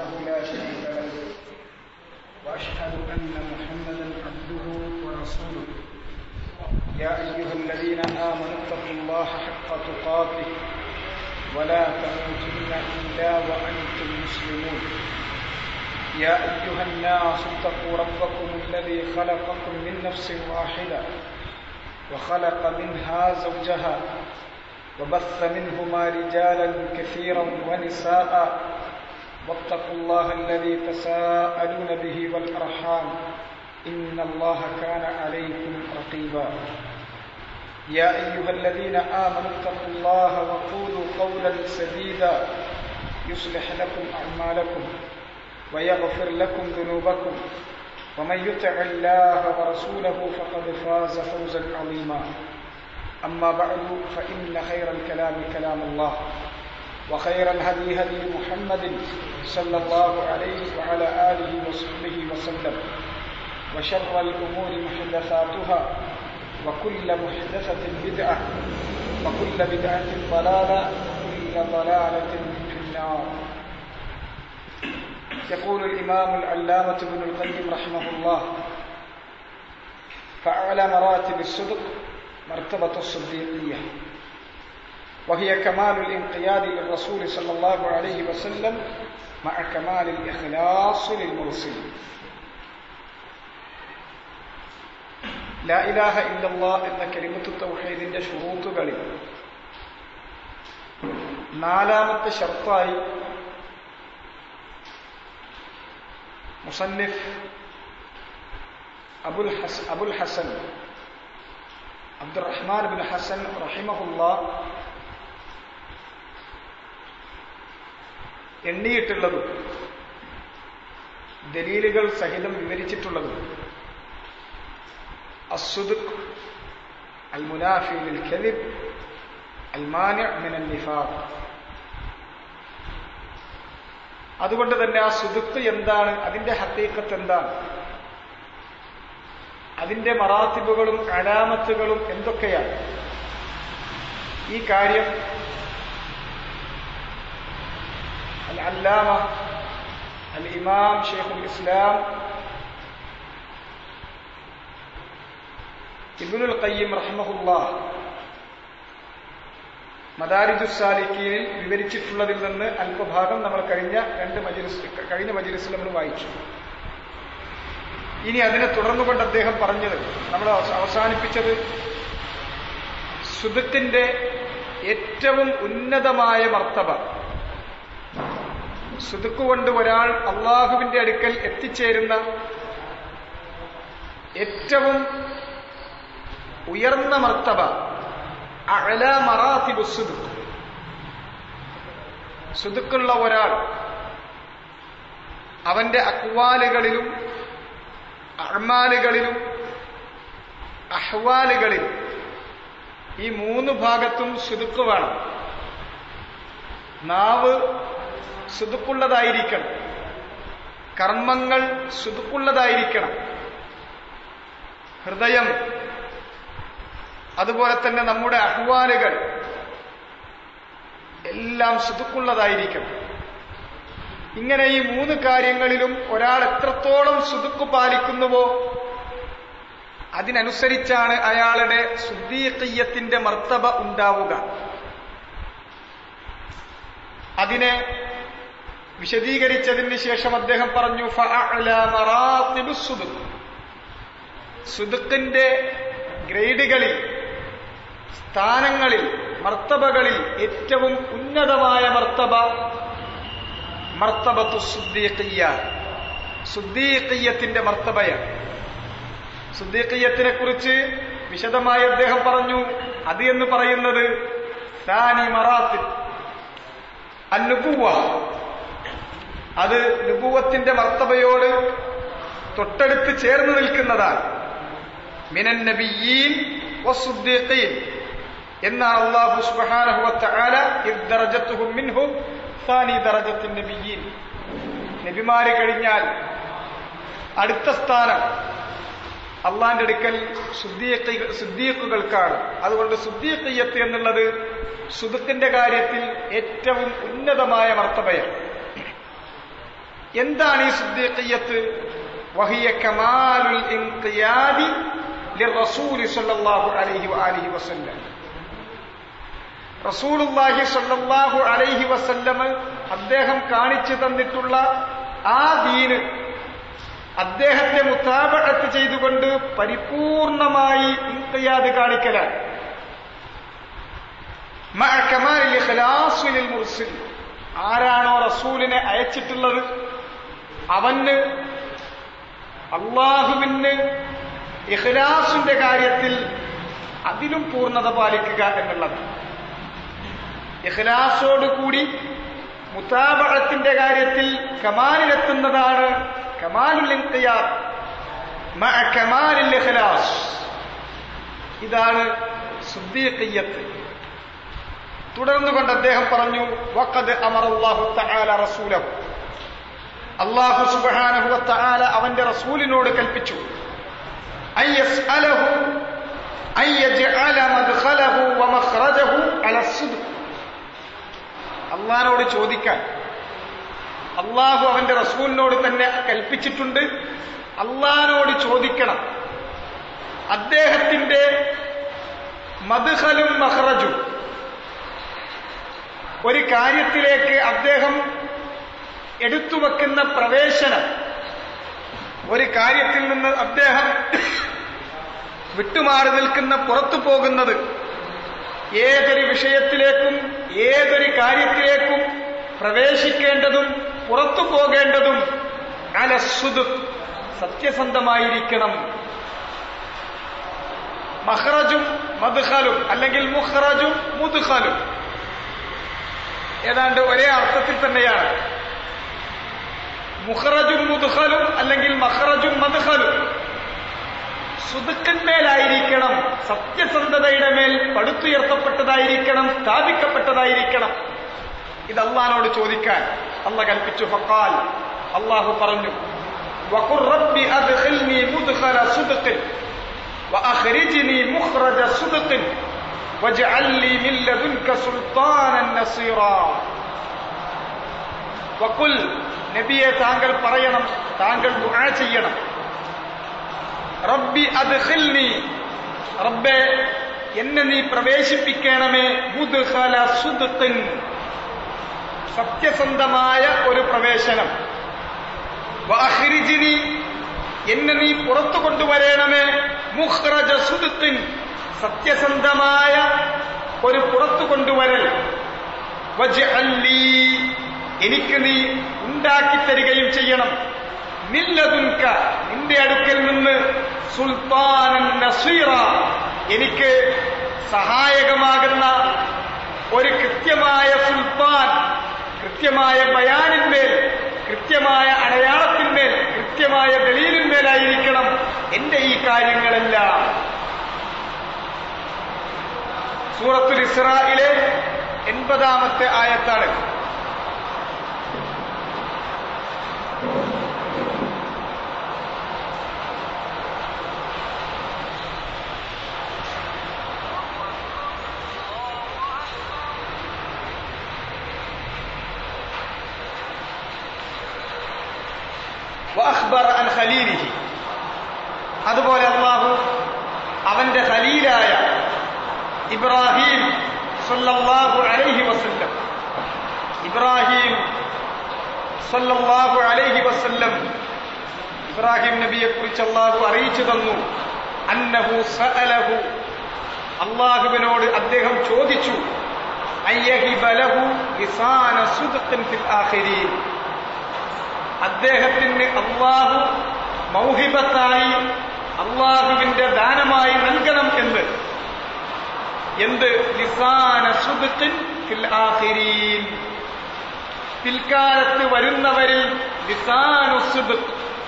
لا شريك له وأشهد أن محمدا عبده ورسوله يا أيها الذين آمنوا اتقوا الله حق تقاته ولا تموتن إلا وأنتم مسلمون يا أيها الناس اتقوا ربكم الذي خلقكم من نفس واحدة وخلق منها زوجها وبث منهما رجالا كثيرا ونساء واتقوا الله الذي تساءلون به والأرحام إن الله كان عليكم رقيبا يا أيها الذين آمنوا اتقوا الله وقولوا قولا سديدا يصلح لكم أعمالكم ويغفر لكم ذنوبكم ومن يطع الله ورسوله فقد فاز فوزا عظيما أما بعد فإن خير الكلام كلام الله وخير الهدي هدي محمد صلى الله عليه وعلى آله وصحبه وسلم وشر الأمور محدثاتها وكل محدثة بدعة وكل بدعة ضلالة وكل ضلالة في النار يقول الإمام العلامة ابن القيم رحمه الله فأعلى مراتب الصدق مرتبة الصديقية وهي كمال الانقياد للرسول صلى الله عليه وسلم مع كمال الإخلاص للمرسل لا إله إلا الله എന്ന കലിമത്ത് തൗഹീദിന്റെ ഷുറൂത്തുകളിൽ നാലാമത്തെ ഷർത്തായി മുസന്നിഫ് അബുൽ ഹസ് അബുൽ ഹസൻ അബ്ദുറഹ്മാൻ ബിൻ ഹസൻ റഹിമഹുല്ല എണ്ണിയിട്ടുള്ളതും ദലീലുകൾ സഹിതം വിവരിച്ചിട്ടുള്ളതും അസുദുഖ് അൽ മുനാഫി ലിൽ കദിബ് അൽ മാനി മിൻ നിഫാഖ് അതുകൊണ്ട് തന്നെ ആ സുദുക്ക് എന്താണ് അതിന്റെ ഹത്തീക്കത്ത് എന്താണ് അതിന്റെ മറാത്തിബുകളും അലാമത്തുകളും എന്തൊക്കെയാണ് ഈ കാര്യം അൽ അല്ലാമ അൽ ഇമാം ഷെയ്ഖുൽ ഇസ്ലാം ഇബുൽ ഖയ്യിം റഹ്മഹുല്ല മദാരിജുസാലിക്കീനിൽ വിവരിച്ചിട്ടുള്ളതിൽ നിന്ന് അല്പഭാഗം നമ്മൾ കഴിഞ്ഞ രണ്ട് മജിലിസ് കഴിഞ്ഞ മജിലിസിൽ നമ്മൾ വായിച്ചു ഇനി അതിനെ തുടർന്നുകൊണ്ട് അദ്ദേഹം പറഞ്ഞത് നമ്മൾ അവസാനിപ്പിച്ചത് സുദത്തിന്റെ ഏറ്റവും ഉന്നതമായ മർത്തബ സുദുക്ക് കൊണ്ട് ഒരാൾ അള്ളാഹുവിന്റെ അടുക്കൽ എത്തിച്ചേരുന്ന ഏറ്റവും ഉയർന്ന മർത്തബ അഴല മറാത്തിബു സുദുക്ക് സുദുക്കുള്ള ഒരാൾ അവന്റെ അക്വാലുകളിലും അഹ്മാലുകളിലും അഹ്വാലുകളിലും ഈ മൂന്ന് ഭാഗത്തും സുതുക്ക് വേണം നാവ് സുതുക്കുള്ളതായിരിക്കണം കർമ്മങ്ങൾ സുതുക്കുള്ളതായിരിക്കണം ഹൃദയം അതുപോലെ തന്നെ നമ്മുടെ അഹ്വാലുകൾ എല്ലാം സുതുക്കുള്ളതായിരിക്കണം ഇങ്ങനെ ഈ മൂന്ന് കാര്യങ്ങളിലും ഒരാൾ എത്രത്തോളം സുതുക്കു പാലിക്കുന്നുവോ അതിനനുസരിച്ചാണ് അയാളുടെ സുദ്ദീഖയ്യത്തിന്റെ മർത്തബ ഉണ്ടാവുക അതിനെ വിശദീകരിച്ചതിന് ശേഷം അദ്ദേഹം പറഞ്ഞു സുദുക്കിന്റെ ഗ്രേഡുകളിൽ സ്ഥാനങ്ങളിൽ മർത്തബകളിൽ ഏറ്റവും ഉന്നതമായ മർത്തബ മർത്തബത്തു സുദ്ദീഖിയ സുദ്ദീഖിയത്തിന്റെ മർത്തബയാണ് സുദ്ദീഖിയത്തിനെ കുറിച്ച് വിശദമായി അദ്ദേഹം പറഞ്ഞു അത് എന്ന് പറയുന്നത് സാനി മറാത്തിൽ അന്നുപൂവ അത് നുപൂവത്തിന്റെ മർത്തബയോട് തൊട്ടടുത്ത് ചേർന്ന് നിൽക്കുന്നതാണ് മിനൻ നബിയീൻ വസുദ്ദീഖീൻ എന്നാണ് അള്ളാഹു സുബ്ഹാനഹു വതആല ഇദ് ദറജത്തുഹും മിൻഹു സാനി ദറജത്തിൻ നബിയീൻ നബിമാര് കഴിഞ്ഞാൽ അടുത്ത സ്ഥാനം അള്ളാന്റെ അടുക്കൽ സുദ്ദീഖുകൾക്കാണ് അതുകൊണ്ട് സുദ്ദീഖിയത്ത് എന്നുള്ളത് സുദുക്കിന്റെ കാര്യത്തിൽ ഏറ്റവും ഉന്നതമായ മർത്തബയാണ് എന്താണ് ഈ സിദ്ദീഖിയത്ത് വഹിയ കമാലുൽ ഇൻഖിയാദി ലിറസൂലി സ്വല്ലല്ലാഹു അലൈഹി വആലിഹി വസല്ലം റസൂലുള്ളാഹി സ്വല്ലല്ലാഹു അലൈഹി വസല്ലം അദ്ദേഹം കാണിച്ചു തന്നിട്ടുള്ള ആ ദീന് അദ്ദേഹത്തെ മുത്താബഅത്ത് ചെയ്തുകൊണ്ട് പരിപൂർണമായി ഇൻഖിയാദ് കാണിക്കലാണ് മഅ കമാലിൽ ഇഖ്ലാസി ലിൽ മുർസിൽ ആരാണോ റസൂലിനെ അയച്ചിട്ടുള്ളത് അവന് അള്ളാഹുവിന് ഇഖ്ലാസിന്റെ കാര്യത്തിൽ അതിലും പൂർണ്ണത പാലിക്കുക എന്നുള്ളത് ഇഖ്ലാസോടുകൂടി മുത്താബഴത്തിന്റെ കാര്യത്തിൽ കമാലിലെത്തുന്നതാണ് കമാലുൽ ഇൻഖിയാദ് മഅ കമാലിൽ ഇഖ്ലാസ് ഇതാണ് സുദ്ദീഖിയത്ത് തുടർന്നുകൊണ്ട് അദ്ദേഹം പറഞ്ഞു വഖദ് അമറല്ലാഹു തആല റസൂലഹു അല്ലാഹു സുബ്ഹാനഹു വ തആല അവന്റെ റസൂലിനോട് കൽപ്പിച്ചു അൻ യസ്അലഹു അൻ യജ്അല മദ്ഖലഹു വ മഖ്റജഹു അല സിദ്ഖ് അള്ളാഹിനോട് ചോദിക്കാൻ അള്ളാഹു അവന്റെ റസൂലിനോട് തന്നെ കൽപ്പിച്ചിട്ടുണ്ട് അള്ളാഹിനോട് ചോദിക്കണം അദ്ദേഹത്തിന്റെ മദ്ഖലും മഹ്റജും ഒരു കാര്യത്തിലേക്ക് അദ്ദേഹം എടുത്തുവെക്കുന്ന പ്രവേശനം ഒരു കാര്യത്തിൽ നിന്ന് അദ്ദേഹം വിട്ടുമാറി നിൽക്കുന്ന പുറത്തു പോകുന്നത് ഏതൊരു വിഷയത്തിലേക്കും ഏതൊരു കാര്യത്തിലേക്കും പ്രവേശിക്കേണ്ടതും പുറത്തു പോകേണ്ടതും അലസുദ് സത്യസന്ധമായിരിക്കണം മഹ്റജും മദ്ഖലും അല്ലെങ്കിൽ മുഹ്റജും മുദ്ഖലും ഏതാണ്ട് ഒരേ അർത്ഥത്തിൽ തന്നെയാണ് മുഹ്റജും മുദ്ഖലും അല്ലെങ്കിൽ മഹ്റജും മദ്ഖലും സുതുക്കന്മേലായിരിക്കണം സത്യസന്ധതയുടെ മേൽ പടുത്തുയർത്തപ്പെട്ടതായിരിക്കണം സ്ഥാപിക്കപ്പെട്ടതായിരിക്കണം ഇത് അള്ളഹാനോട് ചോദിക്കാൻ അള്ള കൽപ്പിച്ചു ഫക്കാൽ അള്ളാഹു പറഞ്ഞു وقل رب أدخلني مدخل صدق وأخرجني مخرج صدق واجعل لي من لدنك سلطانا نصيرا وقل നബിയെ താങ്കൾ പറയണം താങ്കൾ ദുആ ചെയ്യണം റബ്ബി അദ്ഖിൽനി റബ്ബേ എന്നെ നീ പ്രവേശിപ്പിക്കണമേ മുദ്ഖല സുദ്ഖിൻ സത്യസന്ധമായ ഒരു പ്രവേശനം വഅഖ്രിജ്നി എന്നെ നീ പുറത്തു കൊണ്ടുവരണമേ മുഖ്റജ സുദ്ഖിൻ സത്യസന്ധമായ ഒരു പുറത്തു കൊണ്ടുവരൽ വജ്അല്ലി എനിക്ക് നീ ഉണ്ടാക്കി തരികയും ചെയ്യണം നില്ലതുൻക നിന്റെ അടുക്കൽ നിന്ന് സുൽത്താനൻ നസീറ എനിക്ക് സഹായകമാകുന്ന ഒരു കൃത്യമായ സുൽത്താൻ കൃത്യമായ ബയാനിന്മേൽ കൃത്യമായ അടയാളത്തിന്മേൽ കൃത്യമായ ദലീലിന്മേലായിരിക്കണം എന്റെ ഈ കാര്യങ്ങളെല്ലാം സൂറത്തുൽ ഇസ്രായിലെ എൺപതാമത്തെ ആയത്താണ് വഅഖ്ബറ അൻ ഖലീലിഹി അതുപോലെ അള്ളാഹു അവന്റെ ഖലീലായ ഇബ്രാഹിം സല്ലല്ലാഹു അലൈഹി വസല്ലം ഇബ്രാഹിം സല്ലല്ലാഹു അലൈഹി വസല്ലം ഇബ്രാഹിം നബിയെ കുറിച്ച് അള്ളാഹു അറിയിച്ചു തന്നു അന്നഹു സഅലഹു അള്ളാഹുവിനോട് അദ്ദേഹം ചോദിച്ചു അയ്യഹിബ ലഹു ലിസാന സുദ്ഖിൻ ഫിൽ ആഖിരീൻ അദ്ദേഹത്തിന് അള്ളാഹു മൗഹിബത്തായി അള്ളാഹുവിന്റെ ദാനമായി നൽകണം എന്ന് എന്ത് ലിസാന സുദ്ഖിൻ ഫിൽ ആഖിരീൻ പിൽക്കാലത്ത് വരുന്നവരിൽ ലിസാനു സുദ്ഖ്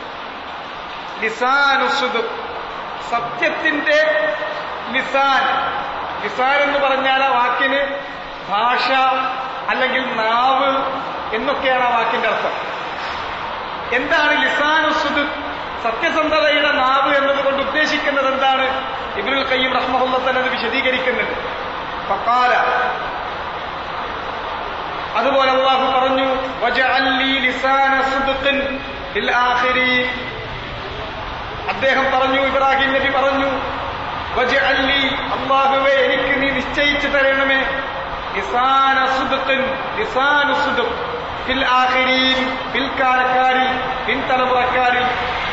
ലിസാനു സുദ്ഖ് സത്യത്തിന്റെ ലിസാൻ ലിസാൻ എന്ന് പറഞ്ഞാൽ ആ വാക്കിന് ഭാഷ അല്ലെങ്കിൽ നാവ് എന്നൊക്കെയാണ് ആ വാക്കിന്റെ അർത്ഥം എന്താണ് ലിസാനുസുദ് സത്യസന്ധതയുടെ നാവ് എന്നതുകൊണ്ട് ഉദ്ദേശിക്കുന്നത് എന്താണ് ഇബ്രുൽ കയ്യം റഹ്മഹുല്ലത്തൻ അത് വിശദീകരിക്കുന്നുണ്ട് ഫക്കാല അതുപോലെ അള്ളാഹു പറഞ്ഞു വജഅല്ലി ലിസാന സുദ്ഖ് സുദ്ഖിൻ ഫിൽ ആഖിരീൻ അദ്ദേഹം പറഞ്ഞു ഇബ്രാഹിം നബി പറഞ്ഞു വജഅല്ലി അല്ലാഹുവേ എനിക്ക് നീ നിശ്ചയിച്ചു തരണമേ ലിസാന സുദ്ഖിൻ ലിസാനു സുദ്ഖ് ഫിൽ ആഖിരീൻ പിൽക്കാലക്കാരിൽ പിൻതലമുറക്കാരിൽ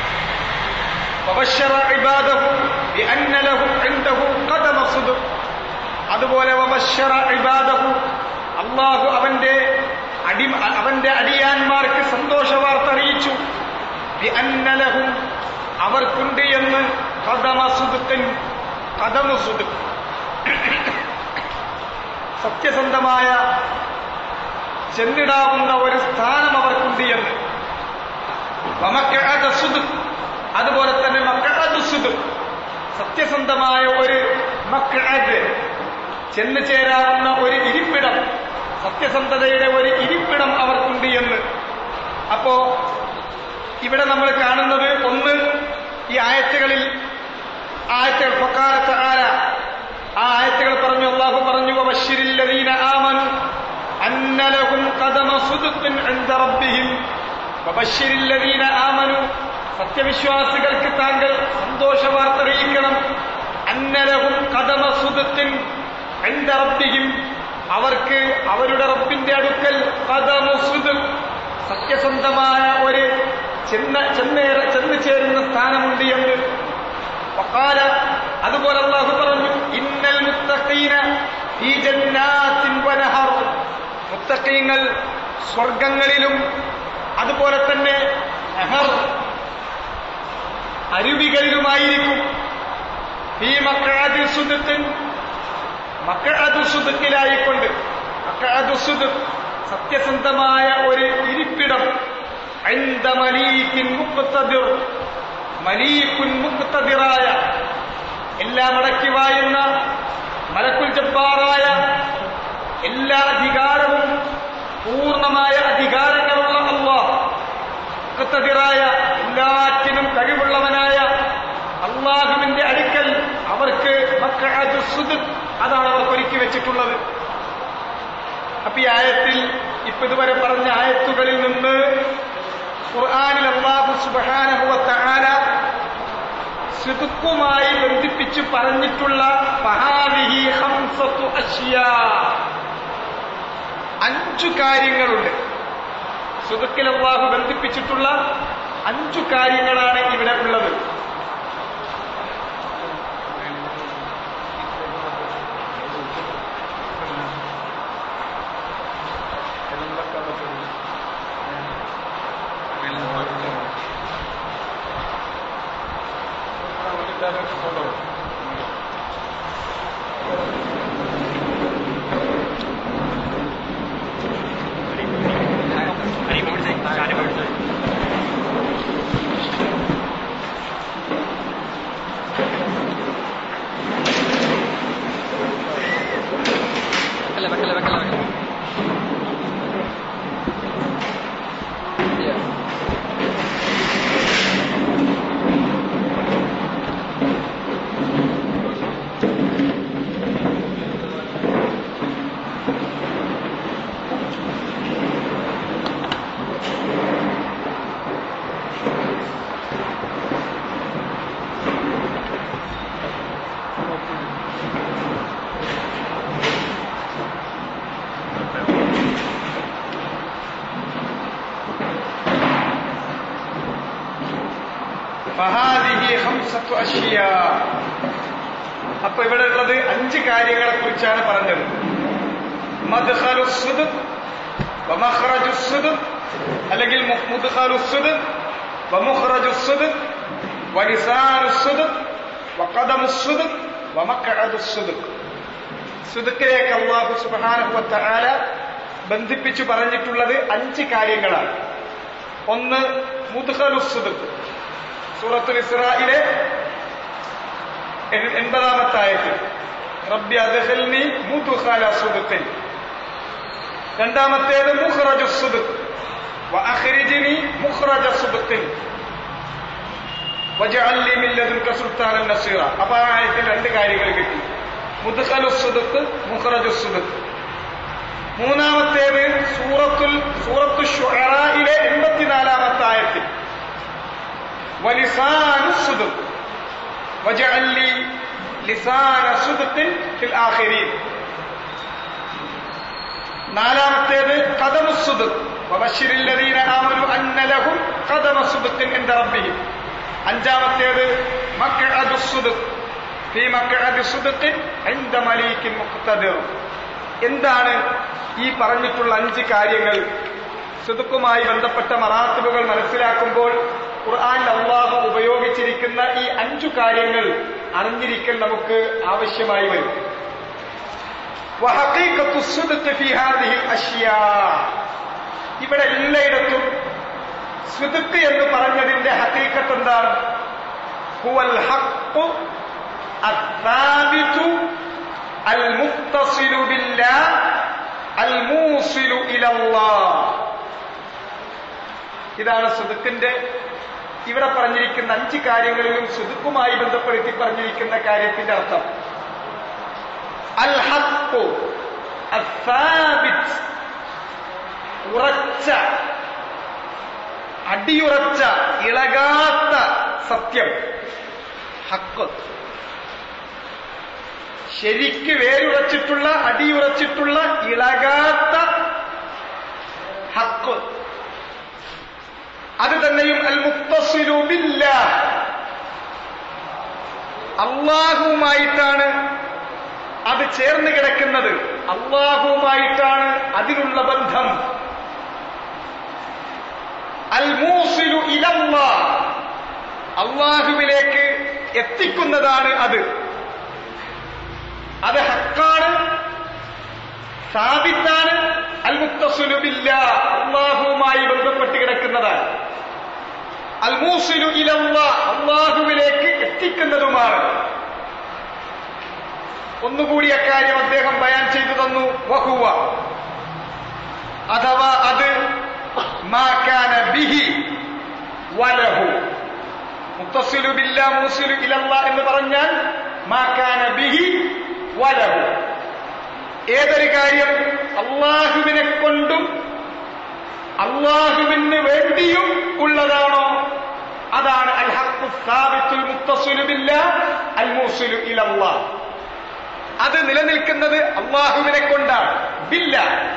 وبشر عباده بأن لهم عنده قدم صدق അതുപോലെ വബശ്ശറ ഇബാദഹു അള്ളാഹു അവന്റെ അടി അവന്റെ അടിയാന്മാർക്ക് സന്തോഷ വാർത്ത അറിയിച്ചു ബിഅന്നലഹും അവർക്കുണ്ട് എന്ന് കദമ സുദുക്കൻ കദമു സുദുക്ക് സത്യസന്ധമായ ചെന്നിടാവുന്ന ഒരു സ്ഥാനം അവർക്കുണ്ട് എന്ന് വമക്കഅദ സുദുക്ക് അതുപോലെ തന്നെ മക്കഅദു സുദുക്ക് സത്യസന്ധമായ ഒരു മക്കഅദ് ചെന്നു ചേരാവുന്ന ഒരു ഇരിപ്പിടം സത്യസന്ധതയുടെ ഒരു ഇരിപ്പിടം അവർക്കുണ്ട് എന്ന് അപ്പോ ഇവിടെ നമ്മൾ കാണുന്നത് ഒന്ന് ഈ ആയത്തുകളിൽ ആയത്തുകൾ ഫക്കാലത്ത് ആര ആ ആയത്തുകൾ പറഞ്ഞു അള്ളാഹു പറഞ്ഞു വബശ്ശിരില്ലദീന ആമനു അന്നലഹും ഖദമ സുദ്ഖിൻ ഇൻദ റബ്ബിഹിം വബശ്ശിരില്ലദീന ആമനു സത്യവിശ്വാസികൾക്ക് താങ്കൾ സന്തോഷ വാർത്ത അറിയിക്കണം അന്നലഹും ഖദമ സുദ്ഖിൻ ഇൻദ റബ്ബിഹിം അവർക്ക് അവരുടെ റബ്ബിന്റെ അടുക്കൽ ഖദമ സുദ്ഖ് സത്യസന്ധമായ ഒരു ചെന്ന ചെന്നേറെ ചെന്നു ചേരുന്ന സ്ഥാനമുണ്ട് എന്ന് വഖാല അതുപോലെ അള്ളാഹു പറഞ്ഞു ഇന്നൽ മുത്തഖീന ഈ ജന്നാത്തിൻ വനഹർ മുത്തഖീങ്ങൾ സ്വർഗങ്ങളിലും അതുപോലെ തന്നെ നഹർ അരുവികളിലുമായിരിക്കും ഈ മക്കളാദിൽ സുദത്തിൻ മക്കളാദു സുദത്തിലായിക്കൊണ്ട് മക്കളാദു സുദത്ത് സത്യസന്ധമായ ഒരു ഇരിപ്പിടം عند مليك مقتدر മലീക്കുൻ മുക്തദിറായ എല്ലാം അടക്കി വായുന്ന മലക്കുൽ ജബ്ബാറായ എല്ലാ അധികാരവും പൂർണ്ണമായ അധികാരങ്ങളുള്ള അള്ളാഹ് മുക്തദിറായ എല്ലാറ്റിനും കഴിവുള്ളവനായ അള്ളാഹുവിന്റെ അടുക്കൽ അവർക്ക് മക്കളത് സുദ് അതാണ് അവർക്ക് ഒരുക്കി വെച്ചിട്ടുള്ളത് അപ്പൊ ഈ ആയത്തിൽ ഇപ്പൊ ഇതുവരെ പറഞ്ഞ ആയത്തുകളിൽ നിന്ന് ഖുർആാനിൽ അള്ളാഹു സുബാനഹുവ തആല സിദുക്കുമായി ബന്ധിപ്പിച്ച് പറഞ്ഞിട്ടുള്ള ഫഹാദിഹി ഹംസത്തു അഷ്യാ അഞ്ചു കാര്യങ്ങളുണ്ട് സുദുക്കിൽ അള്ളാഹു ബന്ധിപ്പിച്ചിട്ടുള്ള അഞ്ചു കാര്യങ്ങളാണ് ഇവിടെ ഉള്ളത് വെക്കല്ലേ വെക്കല്ലേ വെക്കല്ലേ വെക്കല്ലേ ഫഹാദിഹി ഹംസത്തു അഷ്യ അപ്പൊ ഇവിടെ ഉള്ളത് അഞ്ച് കാര്യങ്ങളെ കുറിച്ചാണ് പറഞ്ഞത് മദ്ഖലു സുദ്ഖ് വമഖ്റജു സുദ്ഖ് അല്ലെങ്കിൽ മു- മുദ്ഖലു സുദ്ഖ് വമുഖ്റജു സുദ്ഖ് വലിസാനു സുദ്ഖ് വഖദമു സുദ്ഖ് വമഖ്അദു സുദ്ഖ് സുദ്ഖിലേക്ക് അല്ലാഹു സുബ്ഹാനഹു വ തആല ബന്ധിപ്പിച്ചു പറഞ്ഞിട്ടുള്ളത് അഞ്ച് കാര്യങ്ങളാണ് ഒന്ന് മുദ്ഖലു സുദ്ഖ് സൂറത്തുൽ ഇസ്രായിലെ എൺ- എൺപതാമത്തെ ആയത്തിൽ റബ്ബി അദ്ഖിൽനി മുദ്ഖല സുദ്ഖിൻ രണ്ടാമത്തേത് മുഖ്റജു സുദ്ഖ് വഅഖ്രിജ്നി മുഖ്റജ സുദ്ഖിൻ വജഅൽ ലി മിൻ ലദുൻക സുൽത്താനൻ നസീറ അപ്പൊ ആ ആയത്തിൽ രണ്ട് കാര്യങ്ങൾ കിട്ടി മുദ്ഖലു സുദ്ഖ് മുഖ്റജു സുദ്ഖ് മൂന്നാമത്തേത് സൂറത്തുൽ സൂറത്തു ഷുഅറയിലെ എൺപത്തിനാലാമത്തെ ولسان الصدق واجعل لي لسان صدق في الآخرين നാലാമത്തേത് കഥമുസുദ് വബശിരില്ലദീന ആമനു അന്ന ലഹും കഥമസുദത്തിൻ എന്റെ റബ്ബിഹിം അഞ്ചാമത്തേത് മക്അദുസുദ് ഫീ മക്അദി സുദത്തിൻ ഇൻദ മലീകിൻ മുഖ്തദിർ എന്താണ് ഈ പറഞ്ഞിട്ടുള്ള അഞ്ച് കാര്യങ്ങൾ സുദുക്കുമായി ബന്ധപ്പെട്ട മറാത്തിബുകൾ മനസ്സിലാക്കുമ്പോൾ ഖുർആൻ അള്ളാഹു ഉപയോഗിച്ചിരിക്കുന്ന ഈ അഞ്ചു കാര്യങ്ങൾ അറിഞ്ഞിരിക്കൽ നമുക്ക് ആവശ്യമായി വരും وحقيقة الصدق في هذه الأشياء ഇവിടെ എല്ലായിടത്തും സുദുക്ക് എന്ന് പറഞ്ഞതിന്റെ ഹക്കീക്കത്ത് എന്താണ് ഹുവൽ ഹഖ് الثابت المتصل بالله الموصل إلى الله ഇതാണ് സുദുക്കിന്റെ ഇവിടെ പറഞ്ഞിരിക്കുന്ന അഞ്ച് കാര്യങ്ങളിലും സുദുക്കുമായി ബന്ധപ്പെടുത്തി പറഞ്ഞിരിക്കുന്ന കാര്യത്തിന്റെ അർത്ഥം അൽ ഹഖ് അസാബിത് ഉറച്ച അടിയുറച്ച ഇളകാത്ത സത്യം ഹക്ക് ശരിക്ക് വേരുറച്ചിട്ടുള്ള അടിയുറച്ചിട്ടുള്ള ഇളകാത്ത ഹക്ക് അത് തന്നെയും അൽ മുത്തസിലുബില്ല അള്ളാഹുവുമായിട്ടാണ് അത് ചേർന്ന് കിടക്കുന്നത് അള്ളാഹുവുമായിട്ടാണ് അതിനുള്ള ബന്ധം അൽ മൂസിലു ഇലല്ല അള്ളാഹുവിലേക്ക് എത്തിക്കുന്നതാണ് അത് അത് ഹക്കാണ് സാബിത്താണ് അൽ മുത്തസുലുബില്ല അള്ളാഹുവുമായി ബന്ധപ്പെട്ട് കിടക്കുന്നതാണ് അൽ മൂസിലു ഇലല്ല അള്ളാഹുവിലേക്ക് എത്തിക്കുന്നതുമാണ് ഒന്നുകൂടി അക്കാര്യം അദ്ദേഹം ബയാൻ ചെയ്തു തന്നു വഹുവ അഥവാ അത് മാക്കാന ബിഹി വലഹു മുത്തസിലു ബില്ല മൂസിലു ഇലല്ല എന്ന് പറഞ്ഞാൽ മാക്കാന ബിഹി വലഹു ഏതൊരു കാര്യം അള്ളാഹുവിനെ കൊണ്ടും അള്ളാഹുവിന് വേണ്ടിയും ഉള്ളതാണോ അതാണ് അൽ ഹഖ് സാബിത്തുൽ മുത്തസിലു ബില്ല അൽ മൂസിലു ഇലല്ലാ അത് നിലനിൽക്കുന്നത് അള്ളാഹുവിനെ കൊണ്ടാണ് ബില്ല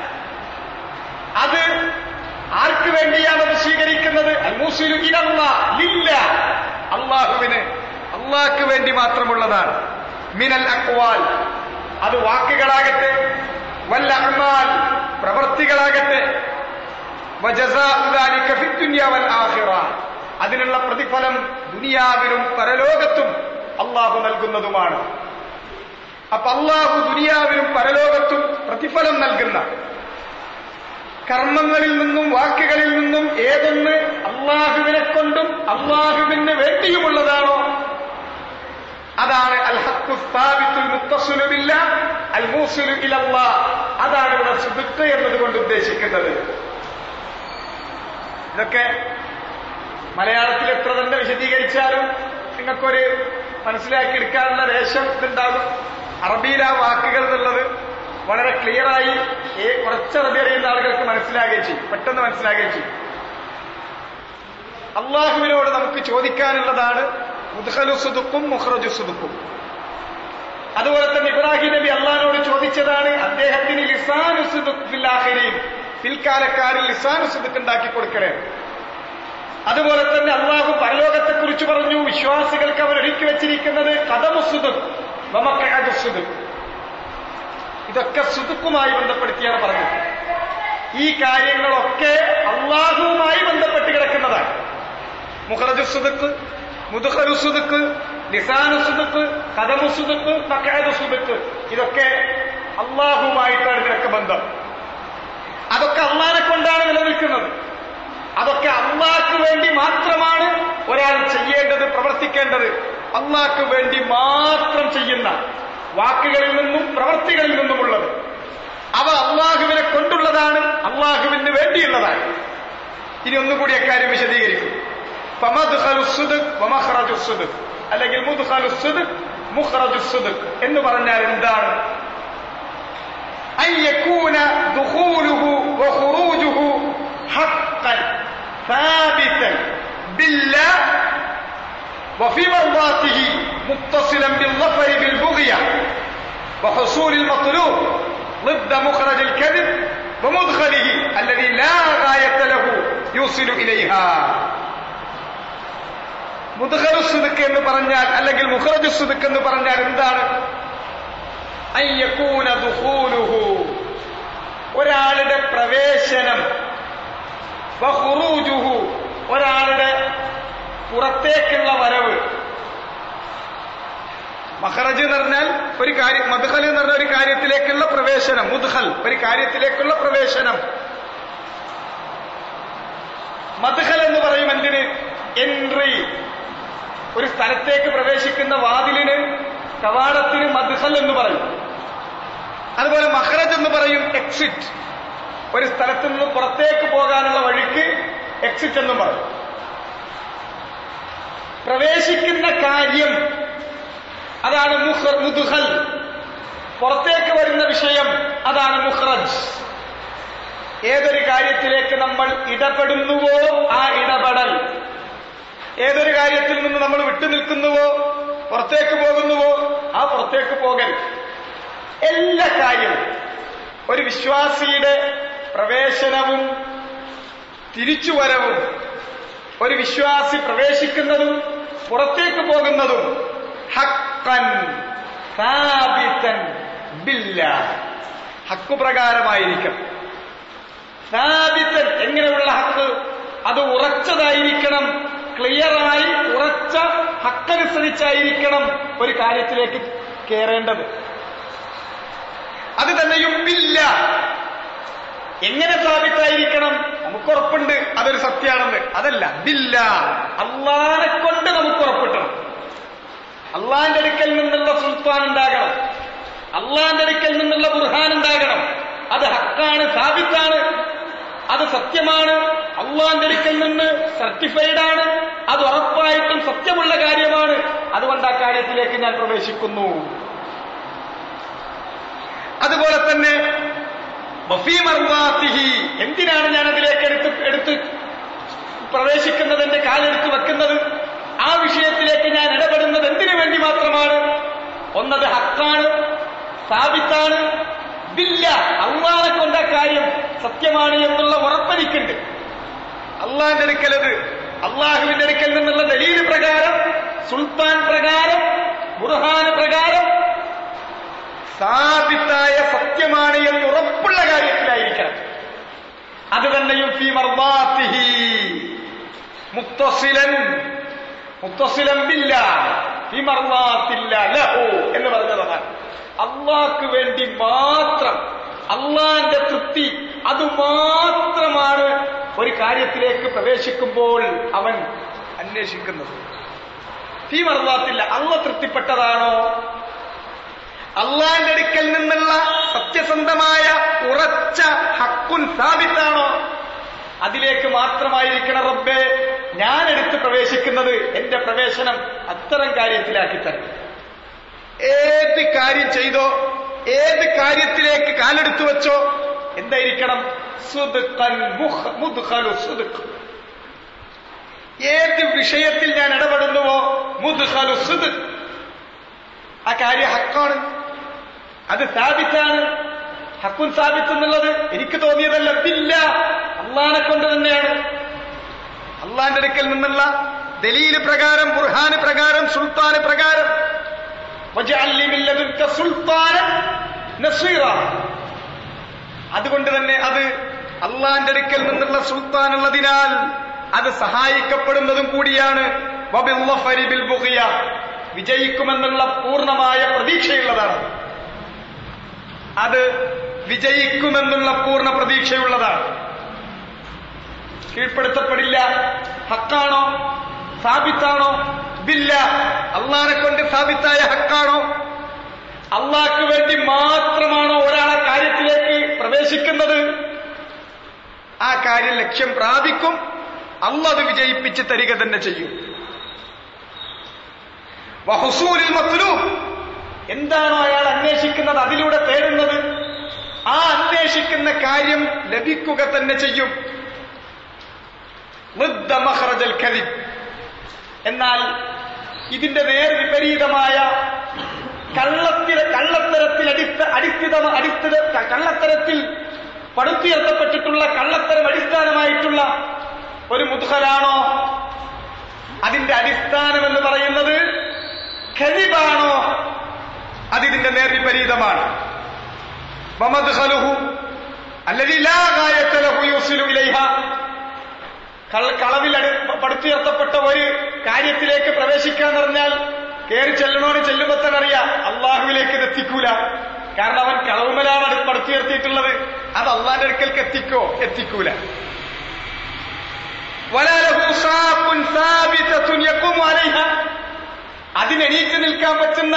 അത് ആർക്ക് വേണ്ടിയാണ് അത് സ്വീകരിക്കുന്നത് അൽമൂസിലു ഇലല്ല ലില്ല അള്ളാഹുവിന് അള്ളാഹ്ക്ക് വേണ്ടി മാത്രമുള്ളതാണ് മിനൽ അക്വാൽ അത് വാക്കുകളാകട്ടെ വല്ല അഹ്മാൽ പ്രവർത്തികളാകട്ടെ അതിനുള്ള പ്രതിഫലം ദുനിയാവിലും പരലോകത്തും അള്ളാഹു നൽകുന്നതുമാണ് അപ്പൊ അള്ളാഹു ദുനിയാവിലും പരലോകത്തും പ്രതിഫലം നൽകുന്ന കർമ്മങ്ങളിൽ നിന്നും വാക്കുകളിൽ നിന്നും ഏതൊന്ന് അള്ളാഹുവിനെ കൊണ്ടും അള്ളാഹുവിന് വേണ്ടിയുമുള്ളതാണോ അതാണ് അൽ ഹക്കുസ്ഥാപിത്തുൽ മുത്തസുലുമില്ല അൽ മൂസുലു ഇലല്ല അതാണ് ഇവിടെ സുദുക്ക് എന്നതുകൊണ്ട് ഉദ്ദേശിക്കുന്നത് ഇതൊക്കെ മലയാളത്തിൽ എത്ര തന്നെ വിശദീകരിച്ചാലും നിങ്ങൾക്കൊരു മനസ്സിലാക്കി എടുക്കാനുള്ള രേഷം ഇതുണ്ടാകും അറബിയിൽ ആ വാക്കുകൾ എന്നുള്ളത് വളരെ ക്ലിയറായി കുറച്ച് അറബി അറിയുന്ന ആളുകൾക്ക് മനസ്സിലാകുകയും ചെയ്യും പെട്ടെന്ന് മനസ്സിലാകുകയും ചെയ്യും അള്ളാഹുവിനോട് നമുക്ക് ചോദിക്കാനുള്ളതാണ് മുദ്ഹലു സുദുക്കും മുഹ്റജു സുദുക്കും അതുപോലെ തന്നെ ഇബ്രാഹിം നബി അള്ളഹാനോട് ചോദിച്ചതാണ് അദ്ദേഹത്തിന് ലിസാനു സുദുഖ് ഫില്ലാഹിരീൻ പിൽക്കാലക്കാരിൽ ലിസാനു സുദുക്ക് ഉണ്ടാക്കി കൊടുക്കണേ അതുപോലെ തന്നെ അള്ളാഹു പരലോകത്തെക്കുറിച്ച് പറഞ്ഞു വിശ്വാസികൾക്ക് അവർ ഒരുക്കി വെച്ചിരിക്കുന്നത് കഥമുസുദുഖ് വമക്കഅദുസുദുഖ് ഇതൊക്കെ സുദുക്കുമായി ബന്ധപ്പെടുത്തിയാണ് പറഞ്ഞത് ഈ കാര്യങ്ങളൊക്കെ അള്ളാഹുവുമായി ബന്ധപ്പെട്ട് കിടക്കുന്നതാണ് മുഹറജുസുദുക്ക് മുതുഹലുസുദുക്ക് ലിസാനുസുദുക്ക് കഥമുസുദുക്ക് മക്കാദുസുദുക്ക് ഇതൊക്കെ അള്ളാഹുമായിട്ടാണ് ഇതിനൊക്കെ ബന്ധം അതൊക്കെ അള്ളാനെ കൊണ്ടാണ് നിലനിൽക്കുന്നത് അതൊക്കെ അള്ളാഹ്ക്ക് വേണ്ടി മാത്രമാണ് ഒരാൾ ചെയ്യേണ്ടത് പ്രവർത്തിക്കേണ്ടത് അള്ളാഹ്ക്ക് വേണ്ടി മാത്രം ചെയ്യുന്ന വാക്കുകളിൽ നിന്നും പ്രവർത്തികളിൽ നിന്നുമുള്ളത് അവ അള്ളാഹുവിനെ കൊണ്ടുള്ളതാണ് അള്ളാഹുവിന് വേണ്ടിയുള്ളതാണ് ഇനി ഒന്നുകൂടി അക്കാര്യം വിശദീകരിക്കും അല്ലെങ്കിൽ എന്ന് പറഞ്ഞാൽ എന്താണ് أن يكون دخوله وخروجه حقا ثابتا بالله وفي مرضاته متصلا بالظفر بالبغية وحصول المطلوب ضد مخرج الكذب ومدخله الذي لا غاية له يوصل إليها മുദ്ഖലു സുദുക്ക് എന്ന് പറഞ്ഞാൽ അല്ലെങ്കിൽ മുഖറജു സുദുക്ക് എന്ന് പറഞ്ഞാൽ എന്താണ് അയ്യക്കൂന ദുഖൂലുഹു ഒരാളുടെ പ്രവേശനം വഹുറൂജുഹു ഒരാളുടെ പുറത്തേക്കുള്ള വരവ് മഹറജ് എന്ന് പറഞ്ഞാൽ ഒരു കാര്യം മദ്ഹൽ എന്ന് പറഞ്ഞ ഒരു കാര്യത്തിലേക്കുള്ള പ്രവേശനം മുദ്ഹൽ ഒരു കാര്യത്തിലേക്കുള്ള പ്രവേശനം മദ്ഹൽ എന്ന് പറയും എന്തിന് എൻട്രി ഒരു സ്ഥലത്തേക്ക് പ്രവേശിക്കുന്ന വാതിലിന് കവാടത്തിന് മദ്ഹൽ എന്ന് പറയും അതുപോലെ മഹ്റജ് എന്ന് പറയും എക്സിറ്റ് ഒരു സ്ഥലത്ത് നിന്ന് പുറത്തേക്ക് പോകാനുള്ള വഴിക്ക് എക്സിറ്റ് എന്നും പറയും പ്രവേശിക്കുന്ന കാര്യം അതാണ് മുഹ് മുദ്ഹൽ പുറത്തേക്ക് വരുന്ന വിഷയം അതാണ് മുഹ്റജ് ഏതൊരു കാര്യത്തിലേക്ക് നമ്മൾ ഇടപെടുന്നുവോ ആ ഇടപെടൽ ഏതൊരു കാര്യത്തിൽ നിന്ന് നമ്മൾ വിട്ടുനിൽക്കുന്നുവോ പുറത്തേക്ക് പോകുന്നുവോ ആ പുറത്തേക്ക് പോകൽ എല്ലാ കാര്യവും ഒരു വിശ്വാസിയുടെ പ്രവേശനവും തിരിച്ചുവരവും ഒരു വിശ്വാസി പ്രവേശിക്കുന്നതും പുറത്തേക്ക് പോകുന്നതും ഹക്കൻ സാബിത്തൻ ബില്ല ഹക്കു പ്രകാരമായിരിക്കും സാബിത്തൻ എങ്ങനെയുള്ള ഹക്ക് അത് ഉറച്ചതായിരിക്കണം ക്ലിയറായി ഉറച്ച ഹക്കനുസരിച്ചായിരിക്കണം ഒരു കാര്യത്തിലേക്ക് കയറേണ്ടത് അത് തന്നെയും ബില്ല എങ്ങനെ സ്ഥാപിത്തായിരിക്കണം നമുക്ക് ഉറപ്പുണ്ട് അതൊരു സത്യാണെന്ന് അതല്ല ബില്ല അള്ളാനെ കൊണ്ട് നമുക്ക് ഉറപ്പിട്ടണം അള്ളാന്റെ അടുക്കൽ നിന്നുള്ള സുൽത്താൻ ഉണ്ടാകണം അള്ളാന്റെ അടുക്കൽ നിന്നുള്ള ബുർഹാൻ ഉണ്ടാകണം അത് ഹക്കാണ് സാബിത്താണ് അത് സത്യമാണ് അള്ളാന്റെ അടുക്കൽ നിന്ന് സർട്ടിഫൈഡ് ആണ് അത് ഉറപ്പായിട്ടും സത്യമുള്ള കാര്യമാണ് അതുകൊണ്ട് ആ കാര്യത്തിലേക്ക് ഞാൻ പ്രവേശിക്കുന്നു അതുപോലെ തന്നെ വഫീമർവാത്തിഹി എന്തിനാണ് ഞാൻ അതിലേക്ക് എടുത്ത് എടുത്ത് പ്രവേശിക്കുന്നത് എന്റെ കാലെടുത്ത് വെക്കുന്നത് ആ വിഷയത്തിലേക്ക് ഞാൻ ഇടപെടുന്നത് എന്തിനു വേണ്ടി മാത്രമാണ് ഒന്നത് ഹക്കാണ് സ്ഥാപിത്താണ് ബില്ല അള്ളാനെ കൊണ്ട കാര്യം സത്യമാണ് എന്നുള്ള ഉറപ്പെനിക്കുണ്ട് അള്ളാന്റെ അടുക്കലത് അള്ളാഹുവിന്റെ അടുക്കൽ നിന്നുള്ള ദലീല് പ്രകാരം സുൽത്താൻ പ്രകാരം ബുർഹാന് പ്രകാരം സ്ഥാപിത്തായ സത്യമാണ് എന്ന് ഉറപ്പുള്ള കാര്യത്തിലായിരിക്കണം അത് തന്നെയും ഫി മർവാത്തിഹി മുത്തസിലൻ മുത്തസിലൻ ബില്ല ഫി മർവാത്തില്ല ലഹു എന്ന് പറഞ്ഞതാണ് അള്ളാഹ്ക്ക് വേണ്ടി മാത്രം അള്ളാന്റെ തൃപ്തി അത് മാത്രമാണ് ഒരു കാര്യത്തിലേക്ക് പ്രവേശിക്കുമ്പോൾ അവൻ അന്വേഷിക്കുന്നത് ഫീ മർവാത്തില്ല അള്ള തൃപ്തിപ്പെട്ടതാണോ അള്ളാന്റെ അടുക്കൽ നിന്നുള്ള സത്യസന്ധമായ ഉറച്ച ഹക്കുൻ സ്ഥാപിത്താണോ അതിലേക്ക് മാത്രമായിരിക്കണം റബ്ബെ ഞാൻ എടുത്ത് പ്രവേശിക്കുന്നത് എന്റെ പ്രവേശനം അത്തരം കാര്യത്തിലാക്കി തരും ഏത് കാര്യം ചെയ്തോ ഏത് കാര്യത്തിലേക്ക് കാലെടുത്തു വെച്ചോ എന്തായിരിക്കണം സുദുഖൻ മുഹ് മുദ്ഖലു സുദുഖ് ഏത് വിഷയത്തിൽ ഞാൻ ഇടപെടുന്നുവോ മുദ്ഖലു സുദുഖ് ആ കാര്യം ഹക്കാണ് അത് സ്ഥാപിച്ചാണ് ഹക്കുൻ സ്ഥാപിച്ചു എന്നുള്ളത് എനിക്ക് തോന്നിയതല്ല ബില്ല അള്ളാനെ കൊണ്ട് തന്നെയാണ് അള്ളാന്റെ അടുക്കൽ നിന്നുള്ള ദലീല് പ്രകാരം ബുർഹാന് പ്രകാരം സുൽത്താന് പ്രകാരം സുൽത്താനൻ നസീറ അതുകൊണ്ട് തന്നെ അത് അള്ളാന്റെ അടുക്കൽ നിന്നുള്ള സുൽത്താൻ ഉള്ളതിനാൽ അത് സഹായിക്കപ്പെടുന്നതും കൂടിയാണ് വബിൽ ബിൽ ബുഖിയ വിജയിക്കുമെന്നുള്ള പൂർണ്ണമായ പ്രതീക്ഷയുള്ളതാണ് അത് വിജയിക്കുമെന്നുള്ള പൂർണ്ണ പ്രതീക്ഷയുള്ളതാണ് കീഴ്പ്പെടുത്തപ്പെടില്ല ഹക്കാണോ സാബിത്താണോ ബില്ല അള്ളാനെ കൊണ്ട് സാബിത്തായ ഹക്കാണോ അള്ളാഹ്ക്ക് വേണ്ടി മാത്രമാണോ ഒരാളെ കാര്യത്തിലേക്ക് പ്രവേശിക്കുന്നത് ആ കാര്യം ലക്ഷ്യം പ്രാപിക്കും അള്ള അത് വിജയിപ്പിച്ച് തരിക തന്നെ ചെയ്യും വഹുസൂലിൽ മത്ലൂബ് എന്താണോ അയാൾ അന്വേഷിക്കുന്നത് അതിലൂടെ തേടുന്നത് ആ അന്വേഷിക്കുന്ന കാര്യം ലഭിക്കുക തന്നെ ചെയ്യും മഖ്റജൽ കലിബ് എന്നാൽ ഇതിന്റെ നേർ വിപരീതമായ കള്ളത്തില കള്ളത്തരത്തിൽ അടിസ്ഥ അടിസ്ഥിത അടിസ്ഥിത കള്ളത്തരത്തിൽ പടുത്തുയർത്തപ്പെട്ടിട്ടുള്ള കള്ളത്തരം അടിസ്ഥാനമായിട്ടുള്ള ഒരു മുദ്ഹലാണോ അതിന്റെ അടിസ്ഥാനം എന്ന് പറയുന്നത് ഖലിബാണോ അതിതിന്റെ നേർവിപരീതമാണ് വമദ്ഖലുഹു അല്ലദി ലാ ഗായത ലഹു യൂസിലു ഇലൈഹ കള- കളവിൽ അടി പടുത്തുയർത്തപ്പെട്ട ഒരു കാര്യത്തിലേക്ക് പ്രവേശിക്കാന്ന് പറഞ്ഞാൽ കയറി ചെല്ലണോന് ചെല്ലുമ്പോ തന്നെ അറിയാം അള്ളാഹുവിലേക്ക് ഇത് എത്തിക്കൂല കാരണം അവൻ കളവുമലാണ് അത് പടുത്തുയർത്തിയിട്ടുള്ളത് അത് അള്ളാന്റെ അടുക്കൽക്ക് എത്തിക്കോ എത്തിക്കൂല ولا له ساق ثابتة يقوم عليها അതിനെണീറ്റ് നിൽക്കാൻ പറ്റുന്ന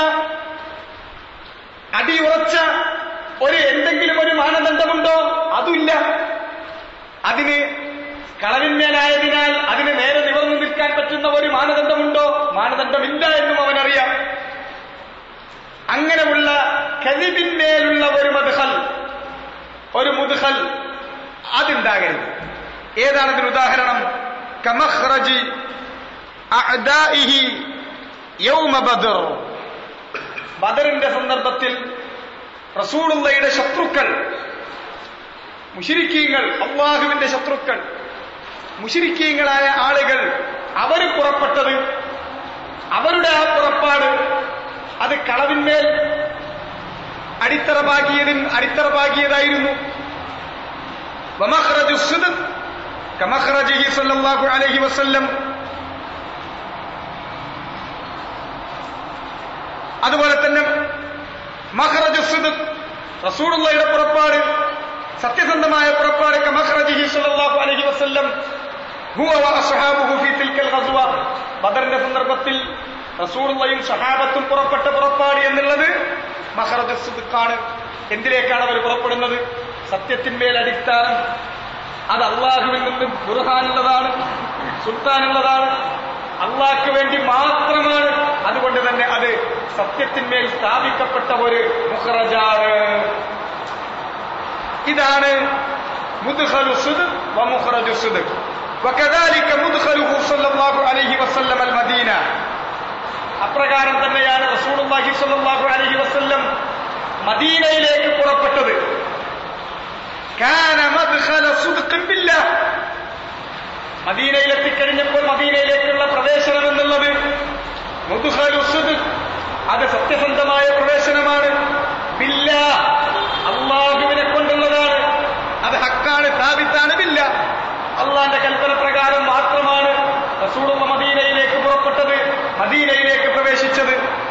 അടിയുറച്ച ഒരു എന്തെങ്കിലും ഒരു മാനദണ്ഡമുണ്ടോ അതുമില്ല അതിന് കളവിന്മേലായതിനാൽ അതിന് നേരെ നിവർന്നു നിൽക്കാൻ പറ്റുന്ന ഒരു മാനദണ്ഡമുണ്ടോ മാനദണ്ഡമില്ല എന്നും അവനറിയാം അങ്ങനെയുള്ള കലിവിന്മേലുള്ള ഒരു മദ്ഹൽ ഒരു മുദ്ഹൽ അതുണ്ടാകരുത് ഏതാണ് ഇതിന് ഉദാഹരണം കമഹ്റജി അഅദാഇഹി യൗമ ബദർ ബദറിന്റെ സന്ദർഭത്തിൽ റസൂലുള്ളയുടെ ശത്രുക്കൾ മുഷിരിക്കീങ്ങൾ അള്ളാഹുവിന്റെ ശത്രുക്കൾ മുഷിരിക്കീങ്ങളായ ആളുകൾ അവർ പുറപ്പെട്ടത് അവരുടെ ആ പുറപ്പാട് അത് കളവിന്മേൽ അടിത്തറപാകിയതിൻ അടിത്തറപാകിയതായിരുന്നു ومخرج الصدق كمخرجه صلى الله عليه وسلم അതുപോലെ തന്നെ മഹ്റജ് സുദ് റസൂലുള്ളയുടെ പുറപ്പാട് സത്യസന്ധമായ പുറപ്പാട് കമഹ്റജിഹി സല്ലല്ലാഹു അലൈഹി വസല്ലം ഹുവ വ അസ്ഹാബുഹു ഫീ തിൽക്കൽ ഗസ്വ ബദറിന്റെ സന്ദർഭത്തിൽ റസൂലുള്ളയും സഹാബത്തും പുറപ്പെട്ട പുറപ്പാട് എന്നുള്ളത് മഹ്റജ് സുദ്ഖാണ് എന്തിലേക്കാണ് അവർ പുറപ്പെടുന്നത് സത്യത്തിന്മേൽ അടിസ്ഥാനം അത് അള്ളാഹുവിൽ നിന്നും ബുർഹാനുള്ളതാണ് സുൽത്താനുള്ളതാണ് അള്ളാഹ്ക്ക് വേണ്ടി മാത്രമാണ് അതുകൊണ്ട് തന്നെ അത് സത്യത്തിന്മേൽ സ്ഥാപിക്കപ്പെട്ട ഒരു മുഹ്റജാണ് ഇതാണ് മുദ്ഖലു സുദ് വ മുഖ്റജു സുദ് وكذلك مدخله صلى الله عليه وسلم المدينة അപ്രകാരം തന്നെയാണ് റസൂലുള്ളാഹി സ്വല്ലല്ലാഹു അലൈഹി വസല്ലം മദീനയിലേക്ക് പുറപ്പെട്ടത് കാന മദ്ഖല സുദ്ഖിൻ ബില്ലാഹ് മദീനയിൽ എത്തിക്കഴിഞ്ഞപ്പോൾ മദീനയിലേക്കുള്ള പ്രവേശനം എന്നുള്ളത് മുദ്ഖലു സുദ്ഖ് അത് സത്യസന്ധമായ പ്രവേശനമാണ് ബില്ല അള്ളാഹുവിനെ കൊണ്ടുള്ളതാണ് അത് ഹക്കാണ് സ്ഥാപിത്താണ് ബില്ല അള്ളാന്റെ കൽപ്പന പ്രകാരം മാത്രമാണ് റസൂലുള്ള മദീനയിലേക്ക് പുറപ്പെട്ടത് മദീനയിലേക്ക് പ്രവേശിച്ചത്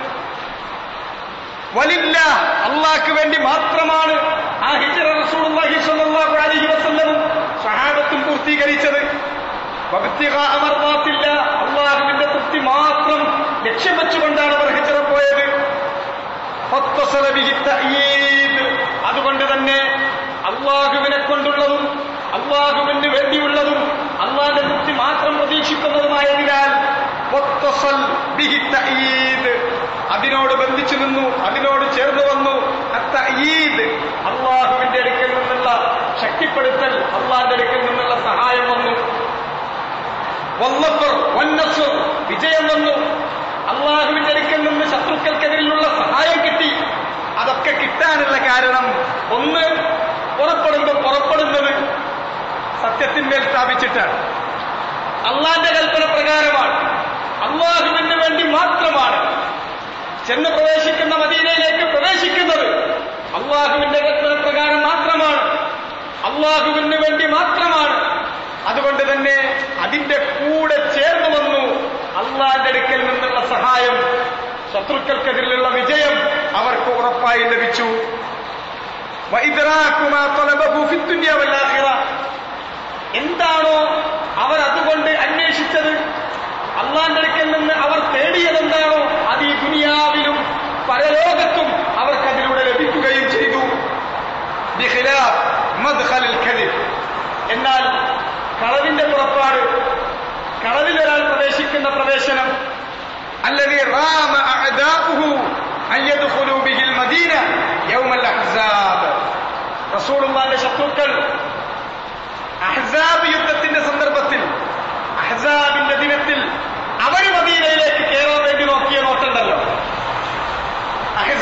വലില്ല അള്ളാഹ്ക്ക് വേണ്ടി മാത്രമാണ് ആ ഹിജറ റസൂലുള്ളാഹി സ്വല്ലല്ലാഹു അലൈഹി വസല്ലമും സഹാബത്തും പൂർത്തീകരിച്ചത് വബ്തിഗാ അമർദാത്തില്ല അള്ളാഹുവിന്റെ തൃപ്തി മാത്രം ലക്ഷ്യം വെച്ചുകൊണ്ടാണ് അവർ ഹിജറ പോയത് ഫത്തസല ബിഹി തഅയീദ്. അതുകൊണ്ട് തന്നെ അള്ളാഹുവിനെ കൊണ്ടുള്ളതും അള്ളാഹുവിന് വേണ്ടിയുള്ളതും അള്ളാഹിന്റെ തൃപ്തി മാത്രം പ്രതീക്ഷിക്കുന്നതുമായതിനാൽ ഫത്തസൽ ബിഹി തഅയീദ്. അതിനോട് ബന്ധിച്ചു നിന്നു അതിനോട് ചേർന്ന് വന്നു അത്തഈദ് അള്ളാഹുവിന്റെ അടുക്കൽ നിന്നുള്ള ശക്തിപ്പെടുത്തൽ അള്ളാഹിന്റെ അടുക്കൽ നിന്നുള്ള സഹായം വന്നു വല്ലഫർ വന്നസർ വിജയം വന്നു അള്ളാഹുവിന്റെ അടുക്കൽ നിന്ന് ശത്രുക്കൾക്കെതിരെയുള്ള സഹായം കിട്ടി അതൊക്കെ കിട്ടാനുള്ള കാരണം ഒന്ന് പുറപ്പെടുമ്പോൾ പുറപ്പെടുന്നത് സത്യത്തിന്മേൽ സ്ഥാപിച്ചിട്ടാണ് അള്ളാന്റെ കൽപ്പന പ്രകാരമാണ് അള്ളാഹുവിന് വേണ്ടി മാത്രമാണ് ചെന്ന് പ്രവേശിക്കുന്ന മദീനയിലേക്ക് പ്രവേശിക്കുന്നത് അള്ളാഹുവിന്റെ കൽപ്പന പ്രകാരം മാത്രമാണ് അള്ളാഹുവിന് വേണ്ടി മാത്രമാണ് അതുകൊണ്ട് തന്നെ അതിന്റെ കൂടെ ചേർന്ന് വന്നു അള്ളാന്റെ അടുക്കൽ നിന്നുള്ള സഹായം ശത്രുക്കൾക്കെതിരെയുള്ള വിജയം അവർക്ക് ഉറപ്പായി ലഭിച്ചു وإدراك ما طلبه في الدنيا والآخرة. എന്താണോ അവർ അതുകൊണ്ട് അന്വേഷിച്ചത് അള്ളാന്റെ അടുക്കൽ നിന്ന് അവർ തേടിയതെന്താണോ അത് ഈ ദുനിയാവിലും പരലോകത്തും അവർക്ക് അതിലൂടെ ലഭിക്കുകയും ചെയ്തു ബിഖിലാഫ് മദ്ഖലിൽ കദിബ്. എന്നാൽ കളവിന്റെ പുറപ്പാട് കളവിൽ ഒരാൾ പ്രവേശിക്കുന്ന പ്രവേശനം الذي رام أعداؤه أن يدخلوا به المدينة يوم الأحزاب رسول الله ശത്രുക്കൾ അഹ്സാബ് യുദ്ധത്തിന്റെ സന്ദർഭത്തിൽ അഹ്സാബിന്റെ ദിനത്തിൽ അവർ മദീനയിലേക്ക് കയറാൻ വേണ്ടി നോക്കി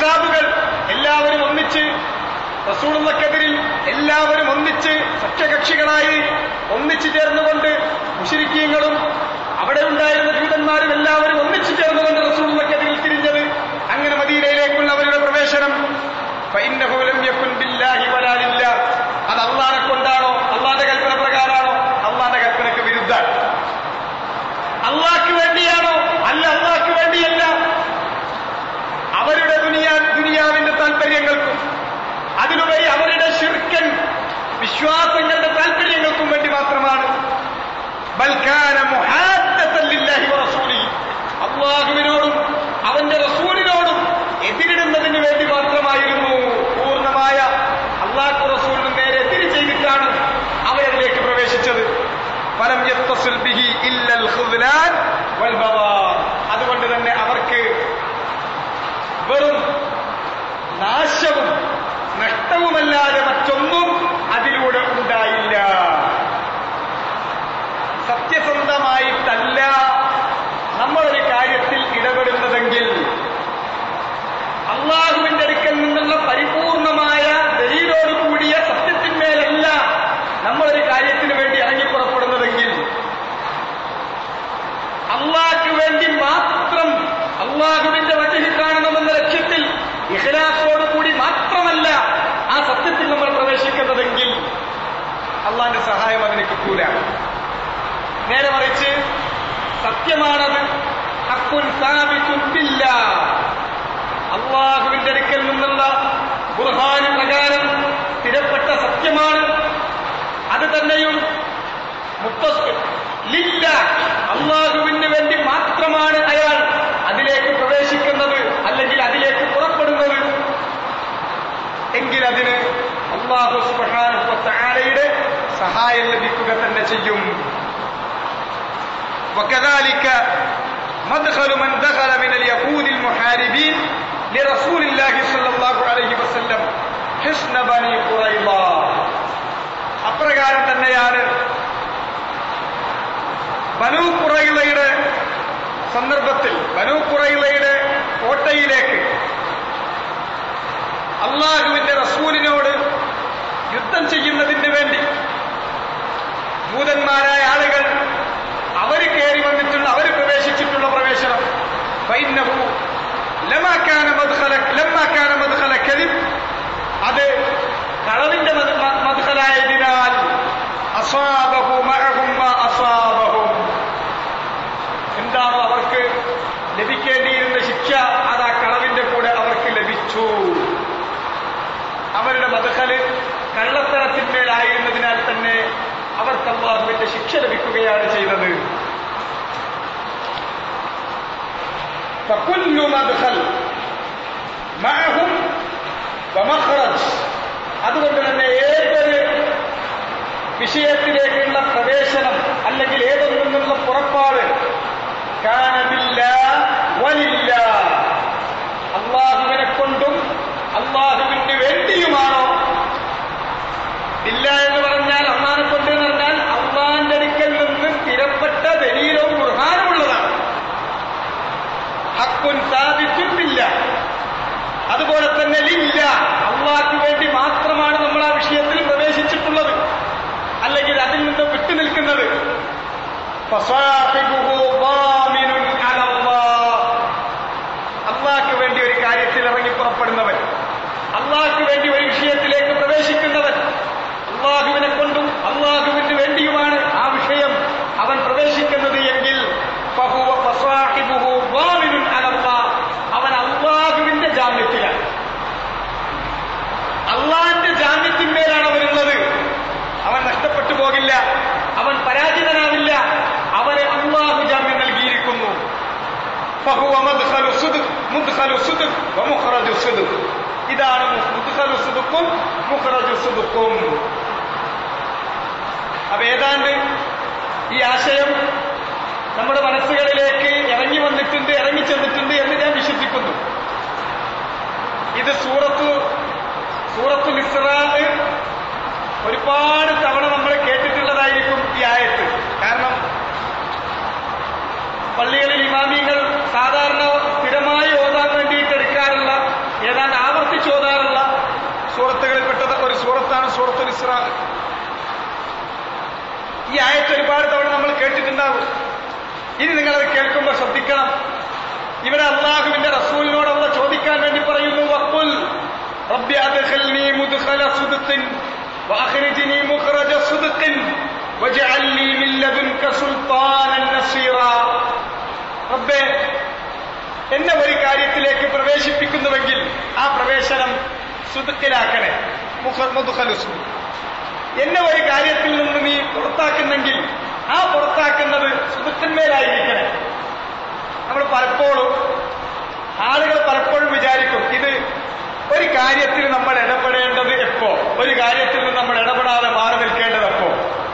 അഹ്സാബുകൾ എല്ലാവരും ഒന്നിച്ച് റസൂളുള്ളക്കെതിരിൽ എല്ലാവരും ഒന്നിച്ച് സഖ്യകക്ഷികളായി ഒന്നിച്ചു ചേർന്നുകൊണ്ട് മുഷിരിക്കീങ്ങളും അവിടെ ഉണ്ടായിരുന്ന ജൂതന്മാരും എല്ലാവരും ഒന്നിച്ചു ചേർന്നുകൊണ്ട് റസൂളുള്ളക്കെതിരിൽ തിരിഞ്ഞത് അങ്ങനെ മദീനയിലേക്കുള്ള അവരുടെ പ്രവേശനം فإنه لم يكن بالله ولا لله. അത് അള്ളാനെ കൊണ്ടാണോ അള്ളാന്റെ കൽപ്പന പ്രകാരമാണോ അള്ളാന്റെ കൽപ്പനക്ക് വിരുദ്ധ അള്ളാഹ്ക്ക് വേണ്ടിയാണോ അല്ല അള്ളാഹ്ക്ക് വേണ്ടിയല്ല അവരുടെ ദുനിയാ ദുനിയാവിന്റെ താല്പര്യങ്ങൾക്കും അതിലുപരി അവരുടെ ശിർക്കൻ വിശ്വാസങ്ങളുടെ താല്പര്യങ്ങൾക്കും വേണ്ടി മാത്രമാണ് ബൽക്കാന മുഹാദ്ദത്തൻ ലില്ലാഹി വറസൂലിഹി. അള്ളാഹുവിനോടും അവന്റെ റസൂലിനോടും എതിരിടുന്നതിന് വേണ്ടി മാത്രമായിരുന്നു പൂർണ്ണമായ അള്ളാഹു റസൂലിനും നേരെ എതിര് ചെയ്തിട്ടാണ് അവരതിലേക്ക് പ്രവേശിച്ചത് ഫലം യത്തസിൽ ബിഹി ഇല്ലൽ ഖുദ്ലാൻ വൽ ബവാർ. അതുകൊണ്ട് തന്നെ അവർക്ക് വെറും നാശവും നഷ്ടവുമല്ലാതെ മറ്റൊന്നും അതിലൂടെ ഉണ്ടായില്ല സത്യസന്ധമായിട്ടല്ല നമ്മളൊരു കാര്യത്തിൽ ഇടപെടുന്നതെങ്കിൽ അള്ളാഹുവിന്റെ അടുക്കൽ നിന്നുള്ള പരിപൂർണമായ ദലീലോട് കൂടിയ സത്യത്തിന്മേലല്ല നമ്മളൊരു കാര്യത്തിന് വേണ്ടി ഇറങ്ങിപ്പുറപ്പെടുന്നതെങ്കിൽ അള്ളാഹ്ക്ക് വേണ്ടി മാത്രം അള്ളാഹുവിന്റെ വജഹ് കാണണമെന്ന ലക്ഷ്യത്തിൽ ഇഹ്ലാസോട് കൂടി മാത്രമല്ല ആ സത്യത്തിൽ നമ്മൾ പ്രവേശിക്കുന്നതെങ്കിൽ അള്ളാന്റെ സഹായം അതിന് കിട്ടൂല നേരെ മറിച്ച് സത്യമാണത് ഹക്കുൻ സാബിത്തുൻ ബില്ലാ. അള്ളാഹുവിന്റെ അടുക്കൽ നിന്നുള്ള ബുർഹാന് പ്രകാരം സ്ഥിരപ്പെട്ട സത്യമാണ് അത് തന്നെയും മുത്തസ് ലില്ല അള്ളാഹുവിന് വേണ്ടി മാത്രമാണ് അയാൾ അതിലേക്ക് പ്രവേശിക്കുന്നത് അല്ലെങ്കിൽ അതിലേക്ക് പുറപ്പെടുന്നത് എങ്കിൽ അതിന് അള്ളാഹു സുബാനുയുടെ സഹായം ലഭിക്കുക തന്നെ ചെയ്യും وكذلك مدخل من دخل من اليهود المحاربين لرسول الله صلى الله عليه وسلم حسن بني قريظة അപ്രകാരം തന്നെയാണ് ബനു കുറയിലയുടെ സന്ദർഭത്തിൽ ബനു കുറയിലയുടെ കോട്ടയിലേക്ക് അള്ളാഹുവിന്റെ റസൂലിനോട് യുദ്ധം ചെയ്യുന്നതിന് വേണ്ടി ഭൂതന്മാരായ ആളുകൾ അവർ കയറി വന്നിട്ടുള്ള അവർ പ്രവേശിച്ചിട്ടുള്ള പ്രവേശനം ഫൈന്നഹു ലമാക്കാന മദ്ഖല ലമാക്കാന മദ്ഖല കലിം അത് കളവിന്റെ മദ്- മ- മദ്ഖലായതിനാൽ അസാബഹു മഅഹും മാ അസാബഹും എന്താണോ അവർക്ക് ലഭിക്കേണ്ടിയിരുന്ന ശിക്ഷ അത് ആ കളവിന്റെ കൂടെ അവർക്ക് ലഭിച്ചു അവരുടെ മതക്കല് കള്ളത്തരത്തിന്മേലായിരുന്നതിനാൽ തന്നെ അവർക്ക് അള്ളാഹുവിന്റെ ശിക്ഷ ലഭിക്കുകയാണ് ചെയ്തത് فكل مدخل معهم ومخرج അതുകൊണ്ട് തന്നെ ഏതൊരു വിഷയത്തിലേക്കുള്ള പ്രവേശനം അല്ലെങ്കിൽ ഏതൊന്നിൽ നിന്നുള്ള പുറപ്പാട് കാനബില്ല വലില്ല അള്ളാഹുവിനെ കൊണ്ടും അള്ളാഹുവിന് വേണ്ടിയുമാണോ ഇല്ല എന്ന് പറഞ്ഞാൽ അള്ളാഹിനെ കൊണ്ട് എന്ന് പറഞ്ഞാൽ അള്ളാഹിന്റെ അടുക്കൽ നിന്ന് സ്ഥിരപ്പെട്ട ദലീലവും ബുർഹാനുമുള്ളതാണ് ഹക്കുൻ സാധിച്ചിട്ടില്ല അതുപോലെ തന്നെ ലില്ല അള്ളാഹ്ക്ക് വേണ്ടി മാത്രമാണ് നമ്മൾ ആ വിഷയത്തിൽ പ്രവേശിച്ചിട്ടുള്ളത് അല്ലെങ്കിൽ അതിൽ നിന്ന് വിട്ടുനിൽക്കുന്നത് ഫസാഹിബുഹു ضامن على الله. അള്ളാഹ്ക്ക് വേണ്ടി ഒരു കാര്യത്തിൽ ഇറങ്ങി പുറപ്പെടുന്നവൻ അള്ളാഹ്ക്ക് വേണ്ടി ഒരു വിഷയത്തിലേക്ക് പ്രവേശിക്കുന്നവൻ അള്ളാഹുവിനെ കൊണ്ടും അള്ളാഹുവിന് വേണ്ടിയുമാണ് ആ വിഷയം അവൻ പ്രവേശിക്കുന്നത് എങ്കിൽ ഫഹുവ ഫസാഹിബുഹു ضامن على الله. അവൻ അള്ളാഹുവിന്റെ ജാമ്യത്തിലാണ് അള്ളാഹിന്റെ ജാമ്യത്തിന്മേലാണ് അവനുള്ളത് അവൻ നഷ്ടപ്പെട്ടു പോകില്ല അവൻ പരാജിതനാവില്ല അവന് അള്ളാഹു ജാമ്യം നൽകിയിരിക്കുന്നു فهو مدخل صدق مدخل صدق ومخرج صدق ഇതാണ് മുദ്ഖലു സുദുക്കും മുഖറജു സുദുക്കും അപ്പൊ ഏതാണ്ട് ഈ ആശയം നമ്മുടെ മനസ്സുകളിലേക്ക് ഇറങ്ങി വന്നിട്ടുണ്ട് ഇറങ്ങി ചെന്നിട്ടുണ്ട് എന്ന് ഞാൻ വിശ്വസിക്കുന്നു ഇത് സൂറത്ത് സൂറത്ത് ഇസ്രാ ഒരുപാട് തവണ നമ്മൾ കേട്ടിട്ടുള്ളതായിരിക്കും ഈ ആയത്ത് കാരണം പള്ളികളിൽ ഇമാമിയങ്ങൾ സാധാരണ സ്ഥിരമായി ഓതാൻ വേണ്ടിയിട്ട് എടുക്കാറുള്ള ഏതാണ്ട് സൂറത്തുൽ ഇസ്രാ ഈ ആയത്ത് ഒരുപാട് തവണ നമ്മൾ കേട്ടിട്ടുണ്ടാവും ഇനി നിങ്ങളത് കേൾക്കുമ്പോൾ ശ്രദ്ധിക്കണം ഇവിടെ അള്ളാഹുവിന്റെ റസൂലിനോടുള്ള ചോദിക്കാൻ വേണ്ടി പറയുന്നു വഖുൽ റബ്ബി അദ്ഖിൽനി മുദ്ഖല സുദ്ഖിൻ വഅഖ്രിജ്നി മുഖ്റജ സുദ്ഖിൻ വജ്അൽ ലീ മിൻ ലദുൻക സുൽത്താനൻ നസീറാ റബ്ബേ എന്നെ ഒരു കാര്യത്തിലേക്ക് പ്രവേശിപ്പിക്കുന്നുവെങ്കിൽ ആ പ്രവേശനം സുതുക്കിലാക്കണേ മുഖലുസു എന്നെ ഒരു കാര്യത്തിൽ നിന്ന് നീ പുറത്താക്കുന്നെങ്കിൽ ആ പുറത്താക്കുന്നത് സുതുക്കന്മേലായിരിക്കണേ നമ്മൾ പലപ്പോഴും ആളുകൾ പലപ്പോഴും വിചാരിക്കും ഇത് ഒരു കാര്യത്തിൽ നമ്മൾ ഇടപെടേണ്ടത് എപ്പോ ഒരു കാര്യത്തിൽ നിന്ന് നമ്മൾ ഇടപെടാതെ മാറി നിൽക്കേണ്ടത് എപ്പോ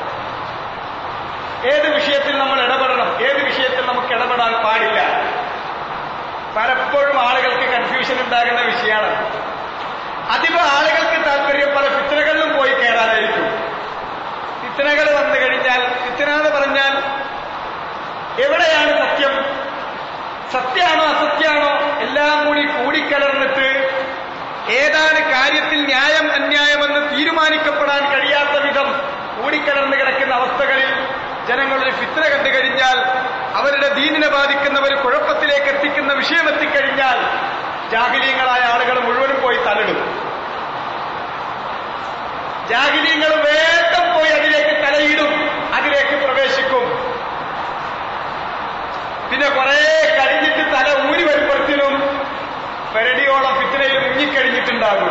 ഏത് വിഷയത്തിൽ നമ്മൾ ഇടപെടണം ഏത് വിഷയത്തിൽ നമുക്ക് ഇടപെടാൻ പാടില്ല പലപ്പോഴും ആളുകൾക്ക് കൺഫ്യൂഷൻ ഉണ്ടാകുന്ന വിഷയമാണ് അധികം ആളുകൾക്ക് താല്പര്യം പല ഫിത്തനകളിലും പോയി കയറാനായിരിക്കും ഫിത്തനകൾ വന്നു കഴിഞ്ഞാൽ ഫിത്തന എന്ന് പറഞ്ഞാൽ എവിടെയാണ് സത്യം സത്യമാണോ അസത്യാണോ എല്ലാം കൂടി കൂടിക്കലർന്നിട്ട് ഏതാണ് കാര്യത്തിൽ ന്യായം അന്യായമെന്ന് തീരുമാനിക്കപ്പെടാൻ കഴിയാത്ത വിധം കൂടിക്കലർന്ന് കിടക്കുന്ന അവസ്ഥകളിൽ ജനങ്ങളൊരു ഫിത്ര കണ്ടു കഴിഞ്ഞാൽ അവരുടെ ദീനിനെ ബാധിക്കുന്ന ഒരു കുഴപ്പത്തിലേക്ക് എത്തിക്കുന്ന വിഷയം എത്തിക്കഴിഞ്ഞാൽ ജാഹിലീയങ്ങളായ ആളുകൾ മുഴുവനും പോയി തലയിടും ജാഹിലീയങ്ങൾ വേഗം പോയി അതിലേക്ക് തലയിടും അതിലേക്ക് പ്രവേശിക്കും പിന്നെ കുറെ കഴിഞ്ഞിട്ട് തല ഊരി വരുമ്പോഴത്തേനും പെരടിയോളം ഫിത്തിനയിൽ മുങ്ങിക്കഴിഞ്ഞിട്ടുണ്ടാകും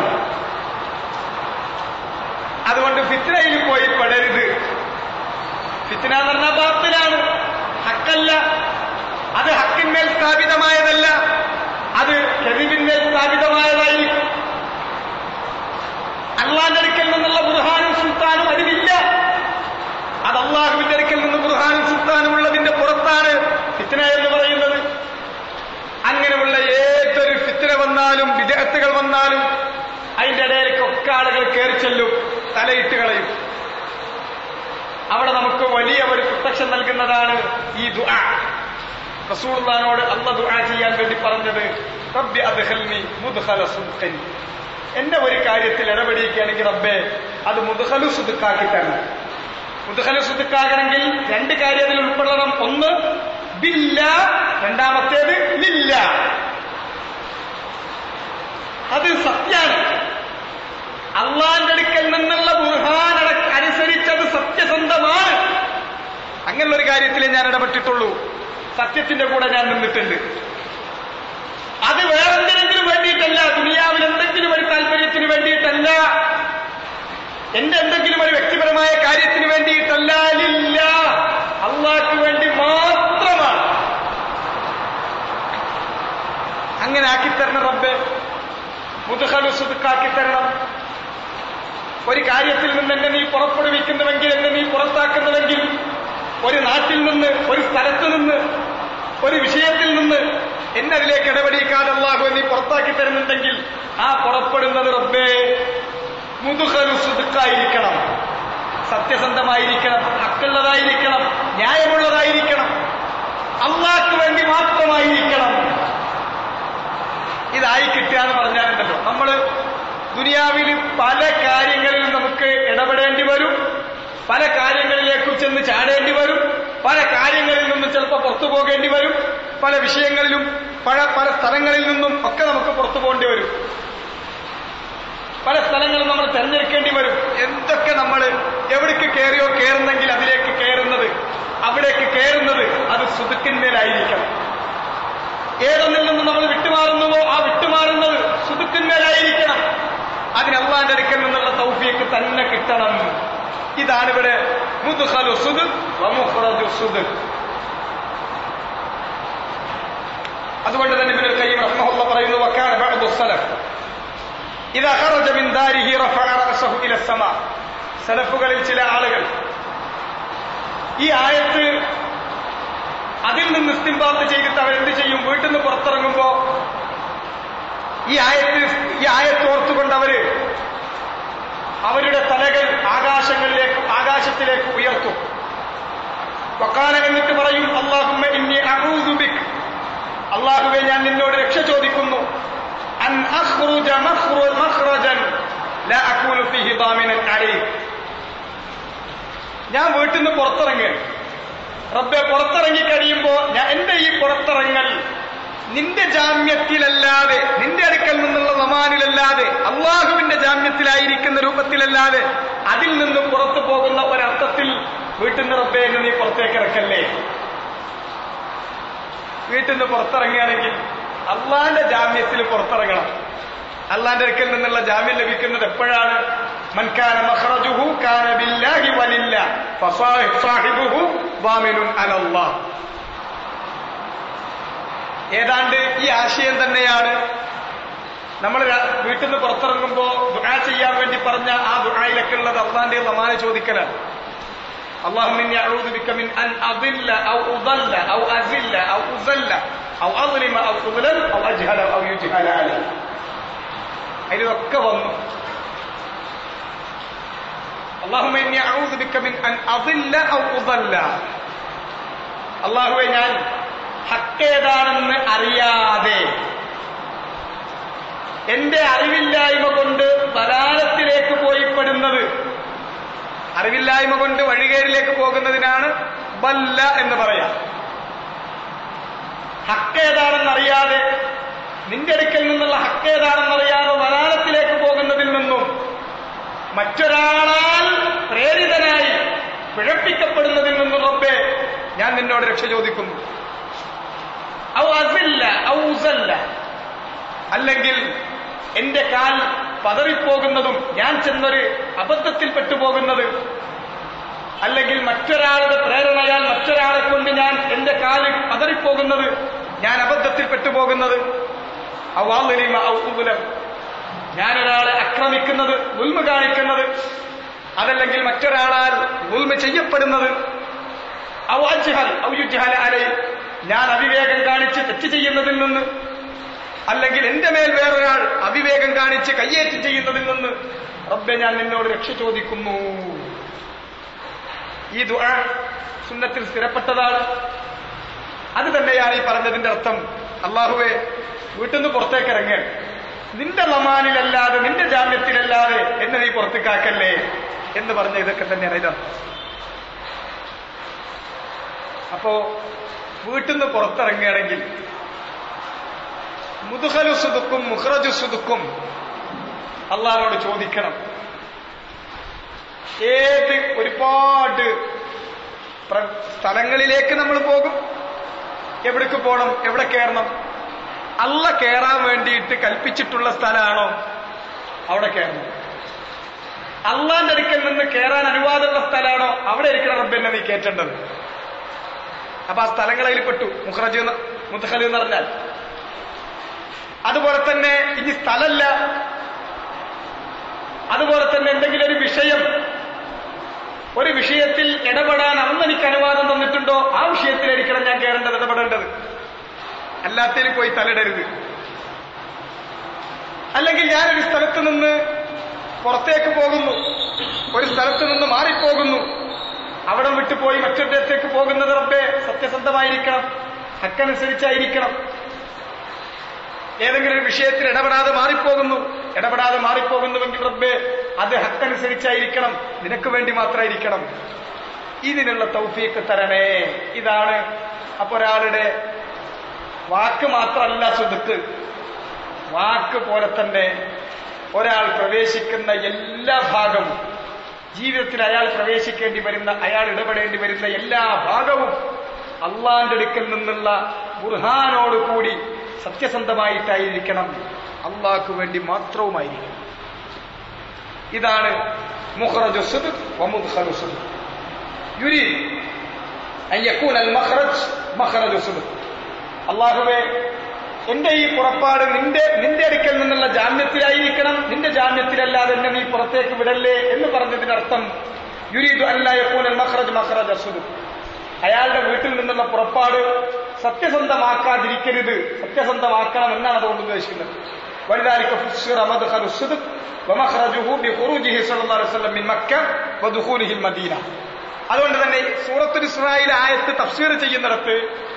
അതുകൊണ്ട് ഫിത്തിനയിൽ പോയി പെടരുത് ഫിത്തിന എന്ന് പറഞ്ഞാൽ ബാത്തിലാണ് ഹക്കല്ല അത് ഹക്കിന്മേൽ സ്ഥാപിതമായതല്ല അത് കെതിവിന്മേൽ സ്ഥാപിതമായതായിരിക്കും അള്ളാന്റെ അടുക്കൽ നിന്നുള്ള ബുർഹാനും സുൽത്താനും അതിലില്ല അത് അള്ളാഹുവിന്റെ അടുക്കൽ നിന്ന് ബുർഹാനും സുൽത്താനും ഉള്ളതിന്റെ പുറത്താണ് ഫിത്തിന എന്ന് പറയുന്നത് അങ്ങനെയുള്ള ഏതൊരു ഫിത്തിന വന്നാലും വിദേഹത്തുകൾ വന്നാലും അതിന്റെ ഇടയിലേക്കൊക്കെ ആളുകൾ കയറി ചെല്ലും തലയിട്ട് കളയും അവിടെ നമുക്ക് വലിയ ഒരു പ്രൊട്ടക്ഷൻ നൽകുന്നതാണ് ഈ ദുആ റസൂള്ളാനോട് അല്ല ദുആ ചെയ്യാൻ വേണ്ടി പറഞ്ഞത് റബ്ബി അദ്ഖൽനി മുദ്ഖല സുദ്ഖിൻ എന്റെ ഒരു കാര്യത്തിൽ ഇടപെടിക്കുകയാണെങ്കിൽ റബ്ബേ അത് മുദ്ഖലു സുദ്ഖാക്കി തരണം മുദ്ഖലു സുദ്ഖാകണമെങ്കിൽ രണ്ട് കാര്യം അതിൽ ഉൾപ്പെടണം ഒന്ന് ബില്ല രണ്ടാമത്തേത് ലില്ല അത് സത്യാണ് അള്ളാന്റെ അടുക്കൽ നിന്നുള്ള ബുർഹാൻ അനുസരിച്ചത് സത്യസന്ധമാണ് അങ്ങനെയുള്ള ഒരു കാര്യത്തിൽ ഞാൻ ഇടപെട്ടിട്ടുള്ളൂ സത്യത്തിന്റെ കൂടെ ഞാൻ നിന്നിട്ടുണ്ട് അത് വേറെന്തിനെങ്കിലും വേണ്ടിയിട്ടല്ല ദുനിയാവിൽ എന്തെങ്കിലും ഒരു താല്പര്യത്തിന് വേണ്ടിയിട്ടല്ല എന്റെ എന്തെങ്കിലും ഒരു വ്യക്തിപരമായ കാര്യത്തിന് വേണ്ടിയിട്ടല്ല ലില്ല അള്ളാഹ്ക്ക് വേണ്ടി മാത്രമാണ് അങ്ങനെ ആക്കിത്തരണം റബ്ബെ മുതുഹലു സുതുക്കാക്കി തരണം ഒരു കാര്യത്തിൽ നിന്ന് എന്നെ നീ പുറപ്പെടുവിക്കുന്നുവെങ്കിൽ എന്നെ നീ പുറത്താക്കുന്നുവെങ്കിൽ ഒരു നാട്ടിൽ നിന്ന് ഒരു സ്ഥലത്ത് നിന്ന് ഒരു വിഷയത്തിൽ നിന്ന് എന്നെ അതിലേക്ക് ഇടപെടിക്കാതെ അള്ളാഹു നീ പുറത്താക്കി തരുന്നുണ്ടെങ്കിൽ ആ പുറപ്പെടുന്നത് റബ്ബേ മുതുഹലു സുതുക്കായിരിക്കണം സത്യസന്ധമായിരിക്കണം ഹക്കുള്ളതായിരിക്കണം ന്യായമുള്ളതായിരിക്കണം അള്ളാഹ്ക്ക് വേണ്ടി മാത്രമായിരിക്കണം ഇതായി കിട്ടുക എന്ന് പറഞ്ഞാലുണ്ടല്ലോ നമ്മൾ ദുനിയാവിൽ പല കാര്യങ്ങളിലും നമുക്ക് ഇടപെടേണ്ടി വരും പല കാര്യങ്ങളിലേക്കും ചെന്ന് ചാടേണ്ടി വരും പല കാര്യങ്ങളിൽ നിന്നും ചിലപ്പോൾ പുറത്തു പോകേണ്ടി വരും പല വിഷയങ്ങളിലും പല പല സ്ഥലങ്ങളിൽ നിന്നും ഒക്കെ നമുക്ക് പുറത്തു പോകേണ്ടി വരും പല സ്ഥലങ്ങളും നമ്മൾ തെരഞ്ഞെടുക്കേണ്ടി വരും എന്തൊക്കെ നമ്മൾ എവിടേക്ക് കയറിയോ കയറുന്നെങ്കിൽ അതിലേക്ക് കയറുന്നത് അവിടേക്ക് കയറുന്നത് അത് സുതുക്കിന്മേലായിരിക്കണം ഏതൊന്നിൽ നിന്ന് നമ്മൾ വിട്ടുമാറുന്നുവോ ആ വിട്ടുമാറുന്നത് സുതുക്കിന്മേലായിരിക്കണം അതിന് അള്ളാന്റെ അടുക്കൽ നിന്നുള്ള തൗഫിയക്ക് തന്നെ കിട്ടണം ഇതാണ് ഇവിടെ മുദ്ഖലു സുദ് വമുഖ്റജു സുദ് അതുകൊണ്ട് തന്നെ ഇബ്നുൽ ഖയ്യിം റഹ്മഹുള്ള പറയുന്നു വക്കാന ബഅദു സലഫ് ഇദാ ഖറജ മിൻ ദാരിഹി റഫഅ റഅസഹു ഇല സമാ സലഫുകളിൽ ചില ആളുകൾ ഈ ആയത്ത് അതിൽ നിന്ന് ഇസ്തിംബാത്ത് ചെയ്തിട്ട് അവരെന്ത് ചെയ്യും വീട്ടിൽ നിന്ന് പുറത്തിറങ്ങുമ്പോ ഈ ആയത്ത് ഈ ആയത്ത് ഓർത്തുകൊണ്ട് അവര് അവരുടെ തലകൾ ആകാശങ്ങളിലേക്ക് ആകാശത്തിലേക്ക് ഉയർത്തും വക്കാല എന്നിട്ട് പറയും അള്ളാഹുമ്മ ഇന്നി അഊദുബിക് അള്ളാഹുവെ ഞാൻ നിന്നോട് രക്ഷ ചോദിക്കുന്നു അൻ അഖ്റുജ മഖ്റജൻ ലാ അകൂനു ഫീഹി ദാമിനൻ അലൈക് ഞാൻ വീട്ടിൽ നിന്ന് പുറത്തിറങ്ങുക റബ്ബെ പുറത്തിറങ്ങി കഴിയുമ്പോ ഞാൻ എന്റെ ഈ പുറത്തിറങ്ങൽ നിന്റെ ജാമ്യത്തിലല്ലാതെ നിന്റെ അടുക്കൽ നിന്നുള്ള സമാനിലല്ലാതെ അള്ളാഹുവിന്റെ ജാമ്യത്തിലായിരിക്കുന്ന രൂപത്തിലല്ലാതെ അതിൽ നിന്ന് പുറത്തു പോകുന്ന ഒരർത്ഥത്തിൽ വീട്ടിൽ നിന്ന് റബ്ബെ എന്ന് നീ പുറത്തേക്ക് ഇറക്കല്ലേ വീട്ടിൽ നിന്ന് പുറത്തിറങ്ങുകയാണെങ്കിൽ അള്ളാന്റെ ജാമ്യത്തിൽ പുറത്തിറങ്ങണം അള്ളാന്റെ അടുക്കൽ നിന്നുള്ള ജാമ്യം ലഭിക്കുന്നത് എപ്പോഴാണ് മൻകാന മഖ്റജുഹു കാന ബില്ലാഹി വലില്ല ഫസാഹിബുഹു വാമിനുൻ അലല്ലാഹ് ഏതാണ്ട് ഈ ആശയം തന്നെയാണ് നമ്മൾ വീട്ടിൽ നിന്ന് പുറത്തിറങ്ങുമ്പോ ദുആ ചെയ്യാൻ വേണ്ടി പറഞ്ഞ ആ ദുആയിലൊക്കെ ഉള്ളത് അള്ളാന്റെ റമാന ചോദിക്കലാണ് اللهم إني أعوذ بك من أن أضل أو أضل أو أزل أو أزل أو أظلم أو أظلم أو أجهل أو يجهل علي അതിലൊക്കെ വന്നു اللهم إني أعوذ بك من أن أضل أو أضل അള്ളാഹുവെ ഞാൻ ഹക്കേതാണെന്ന് അറിയാതെ എന്റെ അറിവില്ലായ്മ കൊണ്ട് ബലാലത്തിലേക്ക് പോയി പെടുന്നത് അറിവില്ലായ്മ കൊണ്ട് വഴികേരിലേക്ക് പോകുന്നതിനാണ് ബല്ല എന്ന് പറയാം ഹക്കേതാണെന്നറിയാതെ നിന്റെ അടുക്കൽ നിന്നുള്ള ഹക്കേതാണെന്നറിയാതെ വലാലത്തിലേക്ക് പോകുന്നതിൽ നിന്നും മറ്റൊരാളാൽ പ്രേരിതനായി പിഴപ്പിക്കപ്പെടുന്നതിൽ നിന്നും റബ്ബെ ഞാൻ നിന്നോട് രക്ഷ ചോദിക്കുന്നു ഔ അസില്ല ഔ ഉസല്ല അല്ലെങ്കിൽ എന്റെ കാൽ പതറിപ്പോകുന്നതും ഞാൻ ചെന്നൊരു അബദ്ധത്തിൽ പെട്ടുപോകുന്നത് അല്ലെങ്കിൽ മറ്റൊരാളുടെ പ്രേരണയാൽ മറ്റൊരാളെ കൊണ്ട് ഞാൻ എന്റെ കാല് പതറിപ്പോകുന്നത് ഞാൻ അബദ്ധത്തിൽ പെട്ടുപോകുന്നത് ഔവാലിമ ഔകുലം ഞാനൊരാളെ ആക്രമിക്കുന്നത് ഉൽമ കാണിക്കുന്നത് അതല്ലെങ്കിൽ മറ്റൊരാളാൽ ഉൽമ ചെയ്യപ്പെടുന്നത് ഔജഹൽ ഔയുജഹൽ അലൈ ഞാൻ അവിവേകം കാണിച്ച് തെറ്റ് ചെയ്യുന്നതിൽ നിന്ന് അല്ലെങ്കിൽ എന്റെ മേൽ വേറൊരാൾ അവിവേകം കാണിച്ച് കയ്യേറ്റ് ചെയ്യുന്നതിൽ നിന്ന് റബ്ബെ ഞാൻ നിന്നോട് രക്ഷ ചോദിക്കുന്നു ഈ ദുആ സുന്നത്തിൽ സ്ഥിരപ്പെട്ടതാണ് അത് തന്നെയാണ് ഈ പറഞ്ഞതിന്റെ അർത്ഥം അള്ളാഹുവെ വീട്ടിൽ നിന്ന് പുറത്തേക്ക് ഇറങ്ങാൻ നിന്റെ ലമാനിലല്ലാതെ നിന്റെ ജാമ്യത്തിലല്ലാതെ എന്നെ നീ പുറത്തേക്കാക്കല്ലേ എന്ന് പറഞ്ഞ ഇതൊക്കെ തന്നെയാണ് ഇതർത്ഥം അപ്പോ വീട്ടിൽ നിന്ന് പുറത്തിറങ്ങുകയാണെങ്കിൽ മുതുഹലു സുതുക്കും മുഹ്റജു സുതുക്കും അള്ളാഹിനോട് ചോദിക്കണം ഏത് ഒരുപാട് പ്ര- സ്ഥലങ്ങളിലേക്ക് നമ്മൾ പോകും എവിടേക്ക് പോകണം എവിടെ കയറണം അല്ല കയറാൻ വേണ്ടിയിട്ട് കൽപ്പിച്ചിട്ടുള്ള സ്ഥലമാണോ അവിടെ കയറണം അള്ളാന്റെ അടുക്കൽ നിന്ന് കയറാൻ അനുവാദമുള്ള സ്ഥലമാണോ അവിടെ ഇരിക്കണം റബ്ബെന്നെ നീ കയറ്റേണ്ടത് അപ്പൊ ആ സ്ഥലങ്ങളിൽ പെട്ടു മുഖ്റജ് മുത്തഖലി എന്ന് പറഞ്ഞാൽ അതുപോലെ തന്നെ ഇനി സ്ഥലമല്ല അതുപോലെ തന്നെ എന്തെങ്കിലും ഒരു വിഷയം ഒരു വിഷയത്തിൽ ഇടപെടാൻ അന്ന് എനിക്ക് അനുവാദം തന്നിട്ടുണ്ടോ ആ വിഷയത്തിലായിരിക്കണം ഞാൻ കയറേണ്ടത് ഇടപെടേണ്ടത് അല്ലാത്തതിൽ പോയി തലയിടരുത് അല്ലെങ്കിൽ ഞാനൊരു സ്ഥലത്ത് നിന്ന് പുറത്തേക്ക് പോകുന്നു ഒരു സ്ഥലത്ത് നിന്ന് മാറിപ്പോകുന്നു അവിടെ വിട്ടു പോയി മറ്റൊരിടത്തേക്ക് പോകുന്നത് റബ്ബെ സത്യസന്ധമായിരിക്കണം ഹക്കനുസരിച്ചായിരിക്കണം ഏതെങ്കിലും ഒരു വിഷയത്തിൽ ഇടപെടാതെ മാറിപ്പോകുന്നു ഇടപെടാതെ മാറിപ്പോകുന്നുവെങ്കിൽ റബ്ബെ അത് ഹക്കനുസരിച്ചായിരിക്കണം നിനക്ക് വേണ്ടി മാത്രമായിരിക്കണം ഇതിനുള്ള തൗഫീക്ക് തരണേ ഇതാണ് അപ്പൊ ഒരാളുടെ വാക്ക് മാത്രമല്ല സുതുക്ക് വാക്ക് പോലെ തന്നെ ഒരാൾ പ്രവേശിക്കുന്ന എല്ലാ ഭാഗവും ജീവിതത്തിൽ അയാൾ പ്രവേശിക്കേണ്ടി വരുന്ന അയാൾ ഇടപെടേണ്ടി വരുന്ന എല്ലാ ഭാഗവും അള്ളാന്റെ അടുക്കൽ നിന്നുള്ള ബുർഹാനോട് കൂടി സത്യസന്ധമായിട്ടായിരിക്കണം അള്ളാഹ്ക്ക് വേണ്ടി മാത്രവുമായിരിക്കണം ഇതാണ് മുഖറജു സുദുഖ് വമുദ്ഖലു സുദുഖ് യുരീദ് അൻ യകൂന അൽ മഖ്റജ് മഖ്റജു സുദുഖ് അള്ളാഹുവേ എന്റെ ഈ പുറപ്പാട് നിന്റെ നിന്റെ അടുക്കൽ നിന്നുള്ള ജാമ്യത്തിലായിരിക്കണം നിന്റെ ജാമ്യത്തിലല്ലാതെ എന്നെ നീ പുറത്തേക്ക് വിടല്ലേ എന്ന് പറഞ്ഞതിനർത്ഥം യുരീദു അല്ല യക്കൂനൽ മഖ്റജ് മഖ്റജ് അസുദ് അയാളുടെ വീട്ടിൽ നിന്നുള്ള പുറപ്പാട് സത്യസന്ധമാക്കാതിരിക്കരുത് സത്യസന്ധമാക്കണം എന്നാണ് അതുകൊണ്ട് ഉദ്ദേശിക്കുന്നത് ولذلك فسر مدخل الصدق ومخرجه بخروجه صلى الله عليه وسلم من مكة ودخوله المدينة അതുകൊണ്ട് തന്നെ സൂറത്തുൽ ഇസ്രായേൽ ആയത്ത് തഫ്സീർ ചെയ്യുന്നിടത്ത്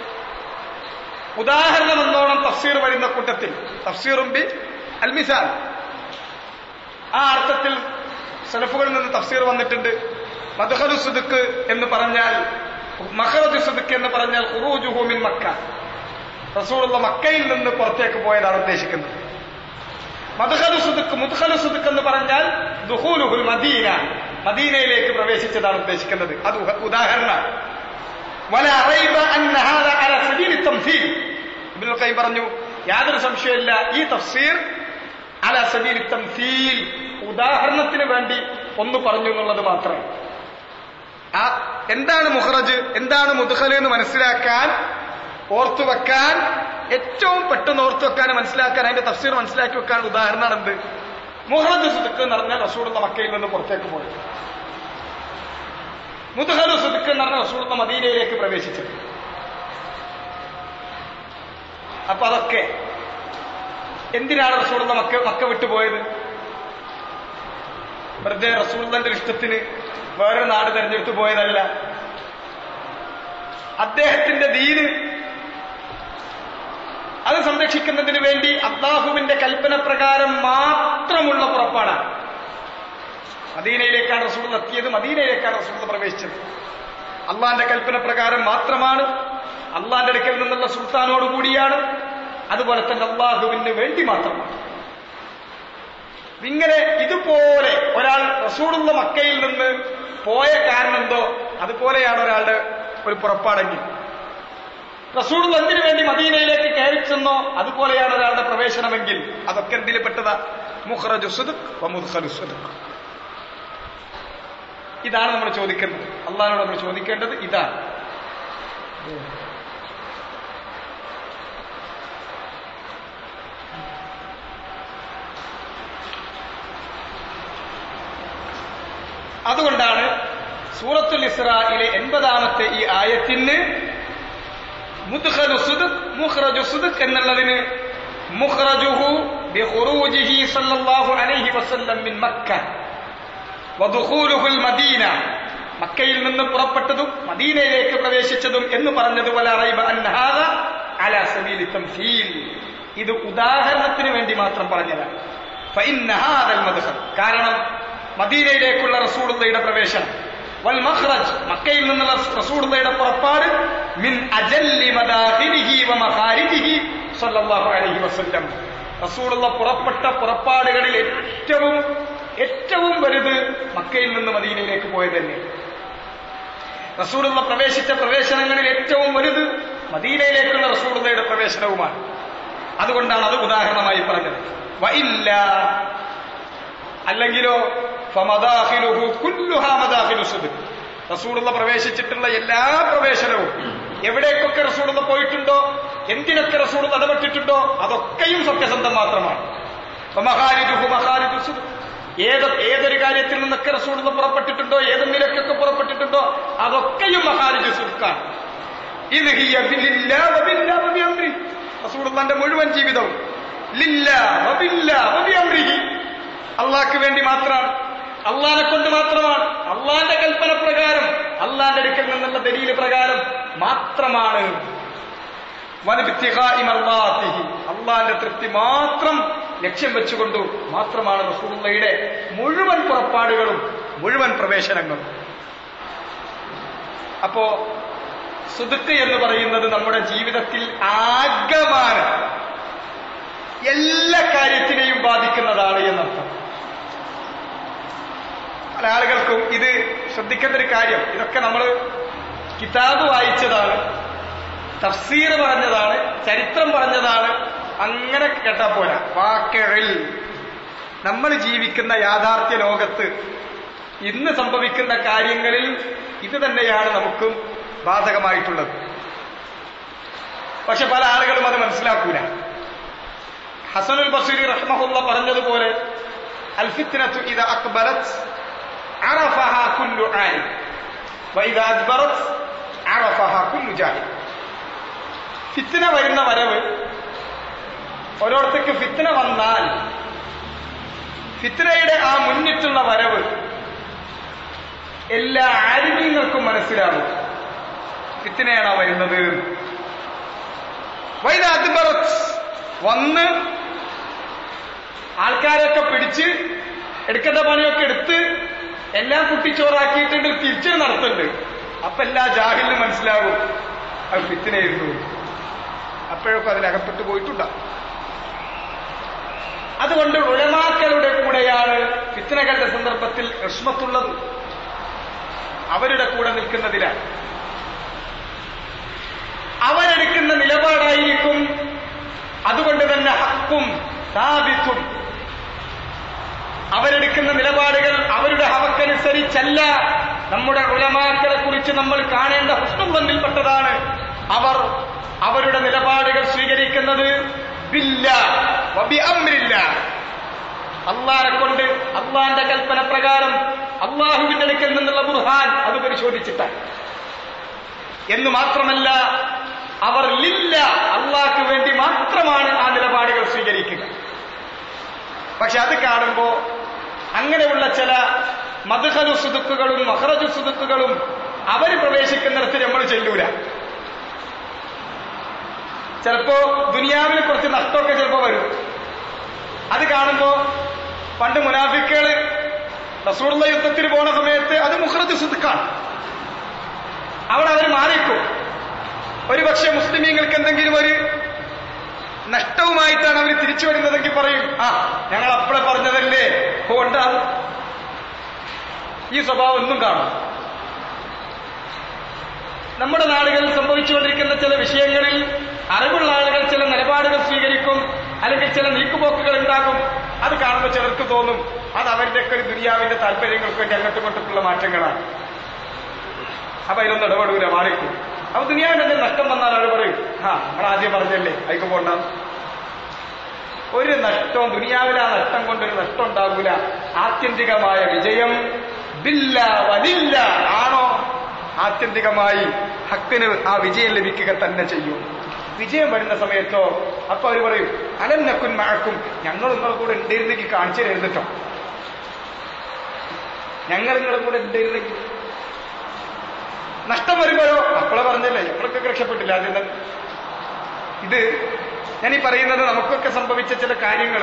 ഉദാഹരണം എന്നോണം തഫ്സീർ വരുന്ന കൂട്ടത്തിൽ തഫ്സീറും ബി അൽമിസാൽ ആ അർത്ഥത്തിൽ സലഫുകളിൽ നിന്ന് തഫ്സീർ വന്നിട്ടുണ്ട് മദ്ഹലു സുദുക്ക് എന്ന് പറഞ്ഞാൽ മഹറജു സുദുക്ക് എന്ന് പറഞ്ഞാൽ ഖുറൂജുഹു മിൻ മക്ക റസൂലുള്ള മക്കയിൽ നിന്ന് പുറത്തേക്ക് പോയതാണ് ഉദ്ദേശിക്കുന്നത് മദ്ഹലു സുദുക്ക് മുദ്ഹലു സുദുക്ക് എന്ന് പറഞ്ഞാൽ ദുഹൂലുഹുൽ മദീന മദീനയിലേക്ക് പ്രവേശിച്ചതാണ് ഉദ്ദേശിക്കുന്നത് അത് ഉഹ- ഉദാഹരണമാണ് ولا ريب أن هذا على سبيل التمثيل ഇബ്നുൽ ഖയ്യിം പറഞ്ഞു യാതൊരു സംശയമില്ല ഈ തഫ്സീർ അല സബീൽ തംസീൽ ഉദാഹരണത്തിന് വേണ്ടി ഒന്ന് പറഞ്ഞു എന്നുള്ളത് മാത്രം ആ എന്താണ് മുഹറജ് എന്താണ് മുദ്ഖല് എന്ന് മനസ്സിലാക്കാൻ ഓർത്തു വെക്കാൻ ഏറ്റവും പെട്ടെന്ന് ഓർത്തു വെക്കാൻ മനസ്സിലാക്കാൻ അതിന്റെ തഫ്സീർ മനസ്സിലാക്കി വെക്കാൻ ഉദാഹരണമാണ് എന്ത് മുഹറജ് സുദുക്ക് എന്ന് പറഞ്ഞാൽ റസൂലുള്ള മക്കയിൽ നിന്ന് പുറത്തേക്ക് പോയി മുദ്ഹലു സുദുക്ക് എന്ന് പറഞ്ഞ റസൂലുള്ള മദീനയിലേക്ക് പ്രവേശിച്ചത് അപ്പൊ അതൊക്കെ എന്തിനാണ് റസൂലുള്ള മക്ക മക്ക വിട്ടുപോയത് വെറുതെ റസൂള്ളന്റെ ഇഷ്ടത്തിന് വേറൊരു നാട് തെരഞ്ഞെടുത്തു പോയതല്ല അദ്ദേഹത്തിന്റെ ദീന് അത് സംരക്ഷിക്കുന്നതിന് വേണ്ടി അള്ളാഹുവിന്റെ കൽപ്പന പ്രകാരം മാത്രമുള്ള പുറപ്പാടാണ് മദീനയിലേക്കാണ് റസൂൾ എത്തിയത് മദീനയിലേക്കാണ് റസൂൾ പ്രവേശിച്ചത് അള്ളാന്റെ കൽപ്പന പ്രകാരം മാത്രമാണ് അള്ളാന്റെ അടുക്കൽ നിന്നുള്ള സുൽത്താനോട് കൂടിയാണ് അതുപോലെ തന്നെ അള്ളാഹുവിന് വേണ്ടി മാത്രമാണ് ഇങ്ങനെ ഇതുപോലെ ഒരാൾ റസൂളുള്ള മക്കയിൽ നിന്ന് പോയ കാരണം എന്തോ അതുപോലെയാണ് ഒരാളുടെ ഒരു പുറപ്പാടെങ്കിൽ റസൂൾ എന്തിനു വേണ്ടി മദീനയിലേക്ക് കയറി ചെന്നോ അതുപോലെയാണ് ഒരാളുടെ പ്രവേശനമെങ്കിൽ അതൊക്കെ എന്തിൽ പെട്ടതാ മുഹ്റജു സുദുഖ് വമുദ്ഖലു സുദുഖ് ഇതാണ് നമ്മൾ ചോദിക്കുന്നത് അള്ളാഹിനോട് നമ്മൾ ചോദിക്കേണ്ടത് ഇതാണ് അതുകൊണ്ടാണ് സൂറത്തുൽ ഇസ്രായിലെ എൺപതാമത്തെ ഈ ആയത്തിന് മുദ്ഖലു സുദുഖ് മുഖ്റജു സുദുഖ് എന്നുള്ളതിന് മുഖ്റജുഹു ബിഖുറൂജിഹി സല്ലല്ലാഹു അലൈഹി വസല്ലം മിൻ മക്ക വദുഖൂലുഹുൽ മദീന മക്കയിൽ നിന്ന് പുറപ്പെട്ടതും മദീനയിലേക്ക് പ്രവേശിച്ചതും എന്ന് പറഞ്ഞത് വല റൈബ അന്ന ഹാദ അലാ സബീലി തംസീൽ ഇത് ഉദാഹരണത്തിന് വേണ്ടി മാത്രം പറഞ്ഞതാണ് ഫഇന്ന ഹാദൽ മദ്ഖൽ കാരണം മദീനയിലേക്കുള്ള റസൂലുള്ളയുടെ പ്രവേശനം വൽ മഖ്റജ് മക്കയിൽ നിന്നുള്ള റസൂലുള്ളയുടെ പുറപ്പാട് മിൻ അജല്ലി മദാഖിലിഹി വ മഖാരിജിഹി സല്ലല്ലാഹു അലൈഹി വസല്ലം റസൂലുള്ള പുറപ്പെട്ട പുറപ്പാടുകളിൽ ഏറ്റവും ഏറ്റവും വലുത് മക്കയിൽ നിന്ന് മദീനയിലേക്ക് പോയത് തന്നെ റസൂലുള്ള പ്രവേശിച്ച പ്രവേശനങ്ങളിൽ ഏറ്റവും വലുത് മദീനയിലേക്കുള്ള റസൂലുള്ളയുടെ പ്രവേശനവുമാണ് അതുകൊണ്ടാണ് അത് ഉദാഹരണമായി പറഞ്ഞത് വഇല്ല അല്ലെങ്കിലോ ഫമദാഖിലുഹു കുല്ലുഹാ മദാഖിലു സുദ്ഖ് റസൂലുള്ള പ്രവേശിച്ചിട്ടുള്ള എല്ലാ പ്രവേശനവും എവിടേക്കൊക്കെ റസൂലുള്ള പോയിട്ടുണ്ടോ എന്തിനൊക്കെ റസൂൾ ഇടപെട്ടിട്ടുണ്ടോ അതൊക്കെയും സത്യസന്ധം മാത്രമാണ് ഫമഹാരിജുഹു മഹാരിജു സുദ്ഖ് ഏത് ഏതൊരു കാര്യത്തിൽ നിന്നൊക്കെ റസൂലുള്ള പുറപ്പെട്ടിട്ടുണ്ടോ ഏതൊന്നിലേക്കൊക്കെ പുറപ്പെട്ടിട്ടുണ്ടോ അതൊക്കെയും മഹാരിജു സുദ്ഖാണ് ഇത് ഹിയ ബിലില്ലാ വബില്ലാ വബിഅംരി റസൂലുള്ളാന്റെ മുഴുവൻ ജീവിതവും ലില്ലാ വബില്ലാ വബിഅംരിഹി അള്ളാഹ്ക്ക് വേണ്ടി മാത്രമാണ് അള്ളാഹിനെ കൊണ്ട് മാത്രമാണ് അള്ളാന്റെ കൽപ്പന പ്രകാരം അള്ളാന്റെ അടുക്കൽ നിന്നുള്ള ദലീല് പ്രകാരം മാത്രമാണ് വനബിത്തിഹാഇ മർദാത്തിഹി. അള്ളാന്റെ തൃപ്തി മാത്രം ലക്ഷ്യം വെച്ചുകൊണ്ട് മാത്രമാണ് റസൂലുള്ളയുടെ മുഴുവൻ പുറപ്പാടുകളും മുഴുവൻ പ്രവേശനങ്ങളും അപ്പോ സുദുക്ക് എന്ന് പറയുന്നത് നമ്മുടെ ജീവിതത്തിൽ ആകമാനം എല്ലാ കാര്യത്തിനെയും ബാധിക്കുന്നതാണ് എന്നർത്ഥം പല ആളുകൾക്കും ഇത് ശ്രദ്ധിക്കേണ്ട ഒരു കാര്യം ഇതൊക്കെ നമ്മൾ കിതാബ് വായിച്ചതാണ് തഫ്സീർ പറഞ്ഞതാണ് ചരിത്രം പറഞ്ഞതാണ് അങ്ങനെ കേട്ടാ പോരാ വാക്കഴിൽ നമ്മൾ ജീവിക്കുന്ന യാഥാർത്ഥ്യ ലോകത്ത് ഇന്ന് സംഭവിക്കുന്ന കാര്യങ്ങളിൽ ഇത് തന്നെയാണ് നമുക്കും ബാധകമായിട്ടുള്ളത് പക്ഷെ പല ആളുകളും അത് മനസ്സിലാക്കൂല ഹസനുൽ ബസീരി റഹ്മഹുല്ല പറഞ്ഞതുപോലെ അൽഫിത്നത്തു ഇത് അക്ബറത്ത് عرفها كل عالم وإذا أدبرت عرفها كل جاهل ഫിത്തന വരുന്ന വരവ് ഓരോരുത്തർക്ക് ഫിത്തന വന്നാൽ ഫിത്തനയുടെ ആ മുന്നിട്ടുള്ള വരവ് എല്ലാ ആലിമീങ്ങൾക്കും മനസ്സിലാകും ഫിത്തനയാണോ വരുന്നത് വൈദ അദ്ബറത്ത് വന്ന് ആൾക്കാരൊക്കെ പിടിച്ച് എടുക്കേണ്ട പണിയൊക്കെ എടുത്ത് എല്ലാം കുട്ടിച്ചോറാക്കിയിട്ടുണ്ട് തിരിച്ചു നടത്തുന്നുണ്ട് അപ്പൊ എല്ലാ ജാഹിലിനും മനസ്സിലാകും അത് ഫിത്തിനായിരുന്നു അപ്പോഴൊക്കെ അതിനകപ്പെട്ട് പോയിട്ടുണ്ടാവും അതുകൊണ്ട് ഉലമാക്കളുടെ കൂടെയാണ് ഫിത്തനകളുടെ സന്ദർഭത്തിൽ വിഷമത്തുള്ളത് അവരുടെ കൂടെ നിൽക്കുന്നതിലാണ് അവരെടുക്കുന്ന നിലപാടായിരിക്കും അതുകൊണ്ട് തന്നെ ഹക്കും സാബിത്തും അവരെടുക്കുന്ന നിലപാടുകൾ അവരുടെ ഹവക്കനുസരിച്ചല്ല നമ്മുടെ ഉലമാക്കളെ കുറിച്ച് നമ്മൾ കാണേണ്ട ഹുസ്നുബന്ധിൽപ്പെട്ടതാണ് അവർ അവരുടെ നിലപാടുകൾ സ്വീകരിക്കുന്നത് ബില്ല വബി അമ്രില്ല അള്ളാനെ കൊണ്ട് അള്ളാന്റെ കൽപ്പന പ്രകാരം അള്ളാഹുവിന്റെ അടുക്കൽ നിന്നുള്ള ബുർഹാൻ അത് പരിശോധിച്ചിട്ടാണ് എന്ന് മാത്രമല്ല അവർ ലില്ല അള്ളാഹ്ക്ക് വേണ്ടി മാത്രമാണ് ആ നിലപാടുകൾ സ്വീകരിക്കുക പക്ഷെ അത് കാണുമ്പോ അങ്ങനെയുള്ള ചില മധുഹലു സുതുക്കുകളും മഹറജു സുതുക്കുകളും അവർ പ്രവേശിക്കുന്നിടത്ത് നമ്മൾ ചെല്ലൂല ചിലപ്പോ ദുനിയാവിൽ കുറച്ച് നഷ്ടമൊക്കെ ചിലപ്പോ വരും അത് കാണുമ്പോ പണ്ട് മുനാഫിക്കുകള് റസൂറുള്ള യുദ്ധത്തിന് പോണ സമയത്ത് അത് മുഹറജ് സുതുക്കാണ് അവിടെ അവർ മാറിക്കും ഒരു പക്ഷേ മുസ്ലിമീങ്ങൾക്ക് എന്തെങ്കിലും ഒരു നഷ്ടവുമായിട്ടാണ് അവർ തിരിച്ചു വരുന്നതെങ്കിൽ പറയും ആ ഞങ്ങൾ അപ്പോഴെ പറഞ്ഞതല്ലേ ഉണ്ടാകും ഈ സ്വഭാവം ഒന്നും കാണും നമ്മുടെ നാടുകളിൽ സംഭവിച്ചുകൊണ്ടിരിക്കുന്ന ചില വിഷയങ്ങളിൽ അറിവുള്ള ആളുകൾ ചില നിലപാടുകൾ സ്വീകരിക്കും അല്ലെങ്കിൽ ചില നീക്കുപോക്കുകൾ ഉണ്ടാകും അത് കാണുമ്പോൾ ചിലർക്ക് തോന്നും അത് അവരുടെയൊക്കെ ഒരു ദുനിയാവിന്റെ താല്പര്യങ്ങൾക്ക് വേണ്ടി അങ്ങോട്ടും ഇങ്ങോട്ടുള്ള മാറ്റങ്ങളാണ് അപ്പൊ അതിലൊന്നും ഇടപെടൂല മാറിക്കും അപ്പൊ ദുനിയാവിന്റെ എന്തെങ്കിലും നഷ്ടം വന്നാൽ അവർ പറയും ആ നമ്മൾ ആദ്യം പറഞ്ഞല്ലേ അയക്ക് പോണ്ട ഒരു നഷ്ടവും ദുനിയാവിലെ ആ നഷ്ടം കൊണ്ടൊരു നഷ്ടം ഉണ്ടാകൂല ആത്യന്തികമായ വിജയം ബില്ല വലില്ല ആണോ ആത്യന്തികമായി ഹക്കിന് ആ വിജയം ലഭിക്കുക തന്നെ ചെയ്യും വിജയം വരുന്ന സമയത്തോ അപ്പൊ അവർ പറയും അലം നക്കുൻ മഴക്കും ഞങ്ങൾ നിങ്ങളുടെ കൂടെ ഉണ്ടായിരുന്നെങ്കിൽ കാണിച്ചു തരുന്നിട്ടോ ഞങ്ങൾ നിങ്ങളുടെ കൂടെ ഉണ്ടായിരുന്നെങ്കിൽ നഷ്ടം വരുമ്പോഴോ അപ്പോളെ പറഞ്ഞല്ലേ ഞങ്ങളൊക്കെ രക്ഷപ്പെട്ടില്ല ആദ്യം തന്നെ ഇത് ഞാൻ ഈ പറയുന്നത് നമുക്കൊക്കെ സംഭവിച്ച ചില കാര്യങ്ങൾ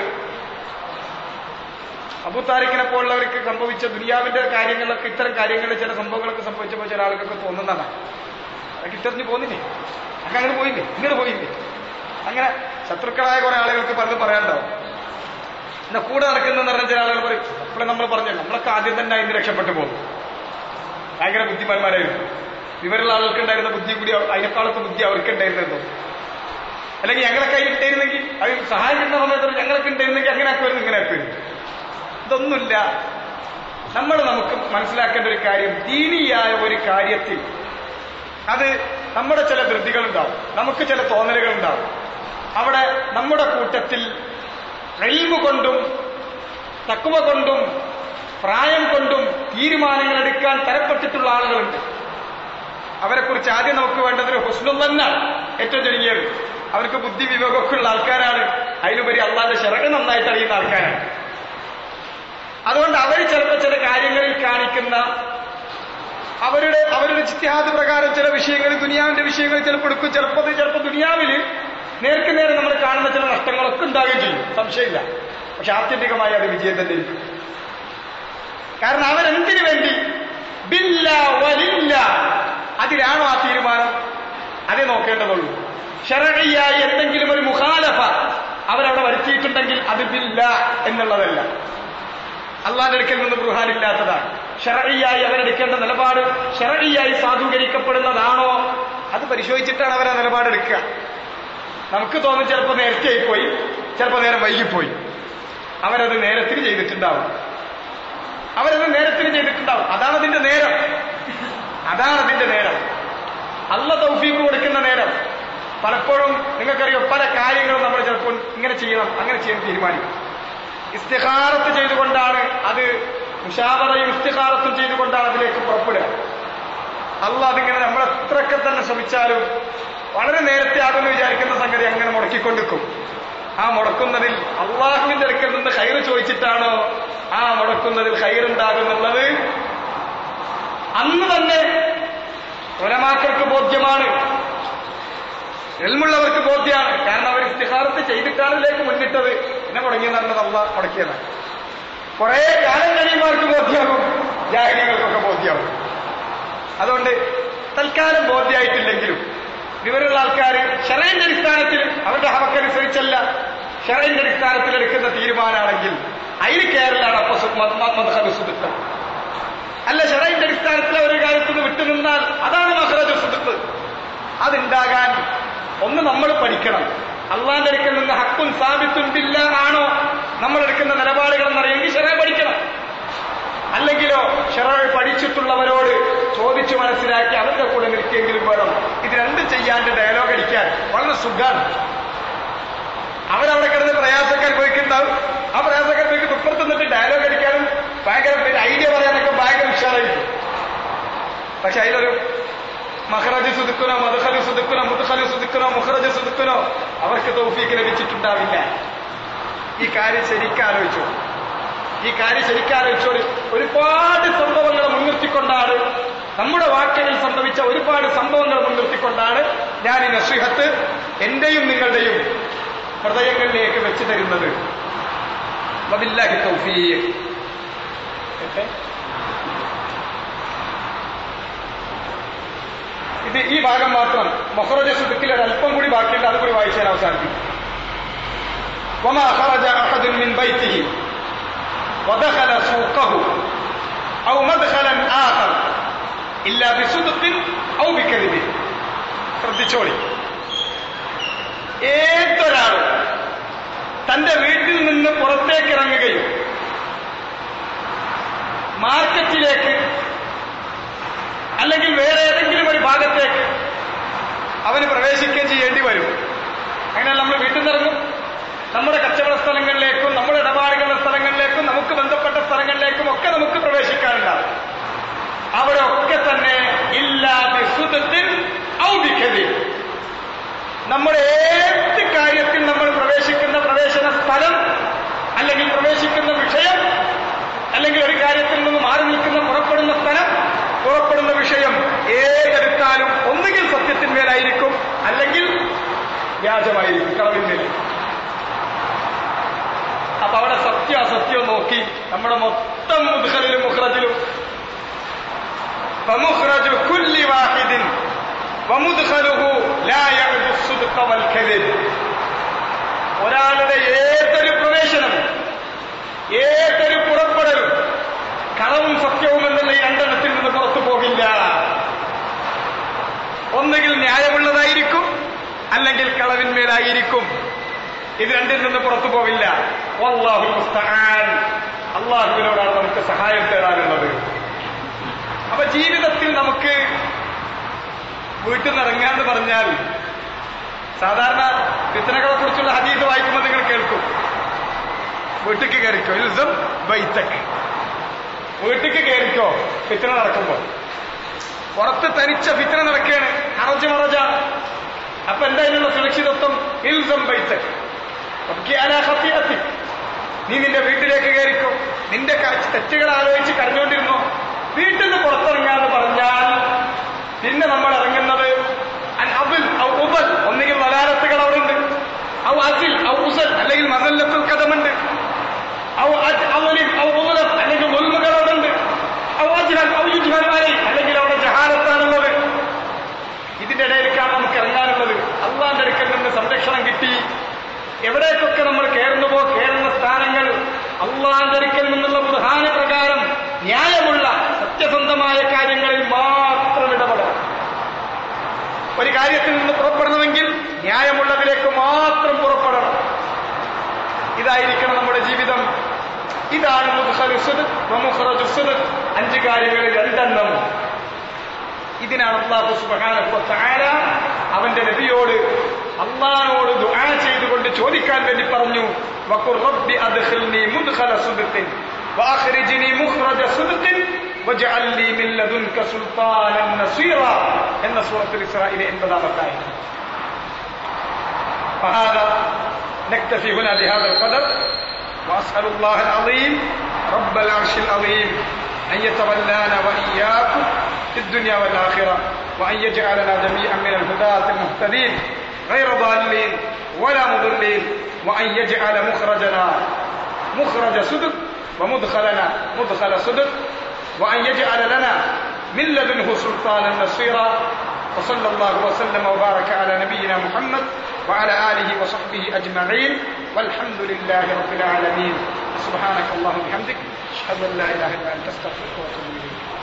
അബു താരിഖിനെ പോലുള്ളവർക്ക് സംഭവിച്ച ദുനിയാവിന്റെ കാര്യങ്ങളിലൊക്കെ ഇത്തരം കാര്യങ്ങളിൽ ചില സംഭവങ്ങളൊക്കെ സംഭവിച്ചപ്പോൾ ചില ആളുകൾക്ക് തോന്നുന്നതാണ് അതൊക്കെ ഇട്ടെറിഞ്ഞ് പോകുന്നില്ലേ അങ്ങനെ അങ്ങനെ പോയില്ലേ ഇങ്ങനെ പോയില്ലേ അങ്ങനെ ശത്രുക്കളായ കുറെ ആളുകൾക്ക് പലതും പറയാനുണ്ടാവും എന്നാ കൂടെ നടക്കുന്ന പറഞ്ഞ ചില ആളുകൾ പറയും അപ്പോൾ നമ്മൾ പറഞ്ഞല്ലോ നമ്മളൊക്കെ ആദ്യം തന്നെ അതിന് രക്ഷപ്പെട്ടു പോകും ഭയങ്കര ബുദ്ധിമാന്മാരായിരുന്നു വിവരമുള്ള ആളുകൾക്ക് ഉണ്ടായിരുന്ന ബുദ്ധി കൂടി അതിനേക്കാളത്തെ ബുദ്ധി അവർക്ക് ഉണ്ടായിരുന്നോ അല്ലെങ്കിൽ ഞങ്ങളെ കയ്യിൽ ഉണ്ടായിരുന്നെങ്കിൽ അത് സഹായം കിട്ടുന്ന സമയത്ത് ഞങ്ങളൊക്കെ ഉണ്ടായിരുന്നെങ്കിൽ അങ്ങനെ ആക്കുമായിരുന്നു ഇങ്ങനെ ആക്കുമായിരുന്നു ഇതൊന്നുമില്ല നമ്മൾ നമുക്ക് മനസ്സിലാക്കേണ്ട ഒരു കാര്യം ദീനിയായ ഒരു കാര്യത്തിൽ അത് നമ്മുടെ ചില ധൃതികളുണ്ടാവും നമുക്ക് ചില തോന്നലുകളുണ്ടാവും അവിടെ നമ്മുടെ കൂട്ടത്തിൽ റെയിൽവ് കൊണ്ടും തക്കുവ കൊണ്ടും പ്രായം കൊണ്ടും തീരുമാനങ്ങൾ എടുക്കാൻ തരപ്പെട്ടിട്ടുള്ള ആളുകളുണ്ട് അവരെക്കുറിച്ച് ആദ്യം നമുക്ക് വേണ്ടത് ഹുസ്നും തന്നെയാണ് ഏറ്റവും ചുരുങ്ങിയത് അവർക്ക് ബുദ്ധി വിവേകമൊക്കെ ഉള്ള ആൾക്കാരാണ് അതിലുപരി അള്ളാന്റെ ശരക്ക് നന്നായിട്ട് അറിയുന്ന ആൾക്കാരാണ് അതുകൊണ്ട് അവർ ചിലപ്പോൾ ചില കാര്യങ്ങളിൽ കാണിക്കുന്ന അവരുടെ അവരുടെ ചിത്യാദ് പ്രകാരം ചില വിഷയങ്ങളിൽ ദുനിയാവിന്റെ വിഷയങ്ങൾ ചിലപ്പോൾ എടുക്കും ചിലപ്പോൾ അത് ചിലപ്പോൾ ദുനിയാവിൽ നേർക്ക് നേരെ നമ്മൾ കാണുന്ന ചില നഷ്ടങ്ങളൊക്കെ ഉണ്ടാവുകയും ചെയ്യും സംശയമില്ല പക്ഷെ ആത്യന്തികമായി അത് വിജയം തന്നെ ഇരിക്കും കാരണം അവരെന്തിനു വേണ്ടി ബില്ല വലില്ല അതിലാണോ ആ തീരുമാനം അതേ നോക്കേണ്ടതുള്ളൂ ഷറയായി എന്തെങ്കിലും ഒരു മുഖാലഫ അവരവിടെ വരുത്തിയിട്ടുണ്ടെങ്കിൽ അത് ബില്ല എന്നുള്ളതല്ല അള്ളാന്റെ അടുക്കൽ നിന്ന് ബൃഹാനില്ലാത്തതാണ് ഷറയായി അവരെടുക്കേണ്ട നിലപാട് ഷറയായി സാധൂകരിക്കപ്പെടുന്നതാണോ അത് പരിശോധിച്ചിട്ടാണ് അവർ ആ നിലപാടെടുക്കുക നമുക്ക് തോന്നും ചിലപ്പോൾ നേരത്തെ ആയിപ്പോയി ചിലപ്പോൾ നേരം വൈകിപ്പോയി അവരത് നേരത്തിന് ചെയ്തിട്ടുണ്ടാവും അവരത് നേരത്തിന് ചെയ്തിട്ടുണ്ടാവും അതാണ് അതിന്റെ നേരം അതാണ് അതിന്റെ നേരം അല്ല തൗഫീക്ക് കൊടുക്കുന്ന നേരം പലപ്പോഴും നിങ്ങൾക്കറിയോ പല കാര്യങ്ങളും നമ്മൾ ചിലപ്പോൾ ഇങ്ങനെ ചെയ്യണം അങ്ങനെ ചെയ്യാൻ തീരുമാനിക്കും ഇസ്തിഹാറത്ത് ചെയ്തുകൊണ്ടാണ് അത് മുഷാവറയും ഇസ്തിഹാറത്തും ചെയ്തുകൊണ്ടാണ് അതിലേക്ക് പുറപ്പെടുക അല്ല അതിങ്ങനെ നമ്മൾ എത്രയൊക്കെ തന്നെ ശ്രമിച്ചാലും വളരെ നേരത്തെ ആകുമെന്ന് വിചാരിക്കുന്ന സംഗതി അങ്ങനെ മുടക്കിക്കൊണ്ടിരിക്കും ആ മുടക്കുന്നതിൽ അള്ളാഹുവിന്റെ അടുക്കൽ നിന്ന് ഹൈറ് ചോദിച്ചിട്ടാണോ ആ മുടക്കുന്നതിൽ ഹൈറുണ്ടാകുന്നുള്ളത് അന്ന് തന്നെ ഒരമാക്കൾക്ക് ബോധ്യമാണ് എൽമുള്ളവർക്ക് ബോധ്യമാണ് കാരണം അവർ ഇസ്തിഹാറത്ത് ചെയ്തിട്ടാണ് ഇതിലേക്ക് മുന്നിട്ടത് പിന്നെ മുടങ്ങിയെന്ന് പറഞ്ഞത് അള്ള മുടക്കിയതാണ് കുറെ കാലം കഴിയുമ്പോൾ അവർക്ക് ബോധ്യമാകും ജാഹിര്യങ്ങൾക്കൊക്കെ ബോധ്യമാവും അതുകൊണ്ട് തൽക്കാലം ബോധ്യമായിട്ടില്ലെങ്കിലും വിവരമുള്ള ആൾക്കാർ ഷെറൈന്റെ അടിസ്ഥാനത്തിൽ അവരുടെ ഹവക്കനുസരിച്ചല്ല ഷെറൈന്റെ അടിസ്ഥാനത്തിൽ എടുക്കുന്ന തീരുമാനമാണെങ്കിൽ അതിൽ കയറലാണ് അപ്പൊ മധുഹബുസുദ്ധം അല്ല ഷെറൈന്റെ അടിസ്ഥാനത്തിൽ ഒരു കാര്യത്തിൽ നിന്ന് വിട്ടുനിന്നാൽ അതാണ് മഹ്റജ് സുദുപ്പ് അതുണ്ടാകാൻ ഒന്ന് നമ്മൾ പഠിക്കണം അള്ളാന്റെ അടുക്കൽ നിന്ന് ഹക്കുൻ സാബിത്തുൻ ബില്ല ആണോ നമ്മൾ എടുക്കുന്ന നിലപാടുകൾ എന്നറിയെങ്കിൽ ഷെറ പഠിക്കണം അല്ലെങ്കിലോ ഷെറ പഠിച്ചിട്ടുള്ളവരോട് ചോദിച്ചു മനസ്സിലാക്കി അവരുടെ കൂടെ നിൽക്കെങ്കിലും വേണം ഇത് രണ്ടും ചെയ്യാണ്ട് ഡയലോഗ് അടിക്കാൻ വളരെ സുഖമാണ് അവരവിടെ കിടന്ന് പ്രയാസമൊക്കെ അനുഭവിക്കുന്നുണ്ടാവും ആ പ്രയാസമൊക്കെ അനുഭവിക്കും ഇപ്പുറത്ത് നിന്നിട്ട് ഡയലോഗ് അടിക്കാനും ഭയങ്കര പിന്നെ ഐഡിയ പറയാനൊക്കെ ഭയങ്കര ഉഷാറായിരിക്കും പക്ഷെ അതിലൊരു മഹറജ് സുതുക്കനോ മധുഹലു സുതുക്കനോ മുതുഹലു സുതുക്കനോ മുഹറജ് സുതുക്കനോ അവർക്ക് തൗഫീക്ക് ലഭിച്ചിട്ടുണ്ടാവില്ല ഈ കാര്യം ശരിക്കും ആലോചിച്ചു ഈ കാര്യം ശരിക്കും ആലോചിച്ചോളി ഒരുപാട് സംഭവങ്ങൾ മുൻനിർത്തിക്കൊണ്ടാണ് നമ്മുടെ വാക്കുകളിൽ സംഭവിച്ച ഒരുപാട് സംഭവങ്ങൾ മുൻനിർത്തിക്കൊണ്ടാണ് ഞാൻ ഈ നസ്രിഹത്ത് എന്റെയും നിങ്ങളുടെയും ഹൃദയങ്ങളിലേക്ക് വെച്ചു തരുന്നത് വബില്ലാഹി തൗഫീഖ് ഓക്കേ ഇത് ഈ ഭാഗം മാത്രം മൊഹറജ സുദുക്കിൽ ഒരു അല്പം കൂടി ബാക്കിയുണ്ട് അത് കൂടി വായിച്ചാൽ അവസാനിപ്പിക്കും وما خرج أحد من بيته ودخل سوقه أو مدخلا آخر إلا بصدق أو بكذب ശ്രദ്ധിച്ചോളി ഏതൊരാളും തന്റെ വീട്ടിൽ നിന്ന് പുറത്തേക്ക് ഇറങ്ങുകയും മാർക്കറ്റിലേക്ക് അല്ലെങ്കിൽ വേറെ ഏതെങ്കിലും ഒരു ഭാഗത്തേക്ക് അവന് പ്രവേശിക്കുകയും ചെയ്യേണ്ടി വരും അങ്ങനെ നമ്മൾ വീട്ടിൽ നിന്ന് ഇറങ്ങും നമ്മുടെ കച്ചവട സ്ഥലങ്ങളിലേക്കും നമ്മുടെ ഇടപാടുകളുടെ സ്ഥലങ്ങളിലേക്കും നമുക്ക് ബന്ധപ്പെട്ട സ്ഥലങ്ങളിലേക്കും ഒക്കെ നമുക്ക് പ്രവേശിക്കാനുണ്ടാവും അവിടെ ഒക്കെ തന്നെ ഇല്ലാതെ സുതത്തിൽ ഔദിക്കതി നമ്മുടെ ഏത് കാര്യത്തിൽ നമ്മൾ പ്രവേശിക്കുന്ന പ്രവേശന സ്ഥലം അല്ലെങ്കിൽ പ്രവേശിക്കുന്ന വിഷയം അല്ലെങ്കിൽ ഒരു കാര്യത്തിൽ നിന്ന് മാറി നിൽക്കുന്ന പുറപ്പെടുന്ന സ്ഥലം പുറപ്പെടുന്ന വിഷയം ഏതെടുത്താലും ഒന്നുകിൽ സത്യത്തിന്മേലായിരിക്കും അല്ലെങ്കിൽ വ്യാജമായിരിക്കും കളവിന്മേൽ അപ്പൊ അവിടെ സത്യ അസത്യം നോക്കി നമ്മുടെ മൊത്തം മുദ്ഹലിലും മുഖ്റജിലും فمخرج كل واحد ومدخله لا يعد الصدق والكذب ഒരാളുടെ ഏതൊരു പ്രവേശനവും ഏതൊരു പുറപ്പെടലും കളവും സത്യവും എന്നുള്ള ഈ രണ്ടെണ്ണത്തിൽ നിന്ന് പുറത്തു പോകില്ല ഒന്നുകിൽ ന്യായമുള്ളതായിരിക്കും അല്ലെങ്കിൽ കളവിന്മേലായിരിക്കും ഇത് രണ്ടിൽ നിന്ന് പുറത്തു പോവില്ല വല്ലാഹു മുസ്തആൻ അള്ളാഹുവിനോടാണ് നമുക്ക് സഹായം തേടാനുള്ളത് അപ്പൊ ജീവിതത്തിൽ നമുക്ക് വീട്ടിൽ നിന്ന് ഇറങ്ങാന്ന് പറഞ്ഞാൽ സാധാരണ ഫിത്തനകളെ കുറിച്ചുള്ള ഹദീസ് വായിക്കുമ്പോൾ നിങ്ങൾ കേൾക്കും വീട്ടിക്ക് കയറിക്കോ ഇൽസം ബൈത്തക്ക് വീട്ടിക്ക് കയറിക്കോ ഫിത്തന നടക്കുമ്പോൾ പുറത്ത് തനിച്ച ഫിത്തന നടക്കുകയാണ് ഹറജ് മറജ അപ്പൊ എന്തായാലുള്ള സുരക്ഷിതത്വം ഇൽസം ബൈത്തക്ക് നീ നിന്റെ വീട്ടിലേക്ക് കയറിക്കോ നിന്റെ തെറ്റുകൾ ആലോചിച്ച് കരഞ്ഞുകൊണ്ടിരുന്നോ വീട്ടിൽ നിന്ന് പുറത്തിറങ്ങാന്ന് പറഞ്ഞാൽ പിന്നെ നമ്മൾ ഇറങ്ങുന്നത് അബിൽ ഉബൽ ഒന്നുകിൽ വലാലത്തുകൾ അവിടെ ഉണ്ട് ഔ അസിൽ ഔ ഉസൽ അല്ലെങ്കിൽ മസല്ലത്തുൽ കഥമുണ്ട് ഔ അവലിം ഔ ഉമലം അല്ലെങ്കിൽ മുൽമുകൾ അവിടെ ഉണ്ട് ഔ അജ്ഹൽ ഔ യുജ്ഹൽ അലൈ അല്ലെങ്കിൽ അവിടെ ജഹാലത്താണുള്ളത് ഇതിന്റെ ഇടയിലേക്കാണ് നമുക്ക് ഇറങ്ങാനുള്ളത് അള്ളാന്റെ അടുക്കൽ നിന്ന് സംരക്ഷണം കിട്ടി എവിടേക്കൊക്കെ നമ്മൾ കയറുന്നുവോ കയറുന്ന സ്ഥാനങ്ങൾ അള്ളാന്റെ അടുക്കൽ നിന്നുള്ള പ്രധാന പ്രകാരം ന്യായമുള്ള സത്യസന്ധമായ കാര്യങ്ങളിൽ മാത്രം ഇടപെടണം ഒരു കാര്യത്തിൽ നിന്ന് പുറപ്പെടണമെങ്കിൽ ന്യായമുള്ളതിലേക്ക് മാത്രം പുറപ്പെടണം ഇതായിരിക്കണം നമ്മുടെ ജീവിതം ഇതാണ് അഞ്ച് കാര്യങ്ങളിൽ രണ്ടെണ്ണം ഇതിനാണ് അള്ളാഹു സുബാന അവന്റെ നബിയോട് അള്ളഹാനോട് ദുആ ചെയ്തുകൊണ്ട് ചോദിക്കാൻ വേണ്ടി പറഞ്ഞു വഖുർ റബ്ബി അദ്ഖിൽനി മുദ്ഖല സുദ്ഖിൻ വാഖ്രിജ്നി മുഖ്റജ സുദ്ഖിൻ വജ്അൽ ലി മിൻ ലദുൻക സുൽത്താനൻ നസീറ എന്ന സൂറത്തുൽ ഇസ്രായിലെ 80 ആയത് فهذا نكتفي هنا بهذا القدر واسال الله العظيم رب العرش العظيم ان يتولانا واياكم في الدنيا والاخره وان يجعلنا جميعا من الهداة المهتدين غير ضالين ولا مضلين وأن يجعل مخرجنا مخرج صدق ومدخلنا مدخل صدق وأن يجعل لنا من لدنه سلطانا نصيرا وصلى الله وسلم وبارك على نبينا محمد وعلى آله وصحبه أجمعين والحمد لله رب العالمين سبحانك اللهم وبحمدك أشهد أن لا إله إلا أنت أستغفرك وأتوب إليك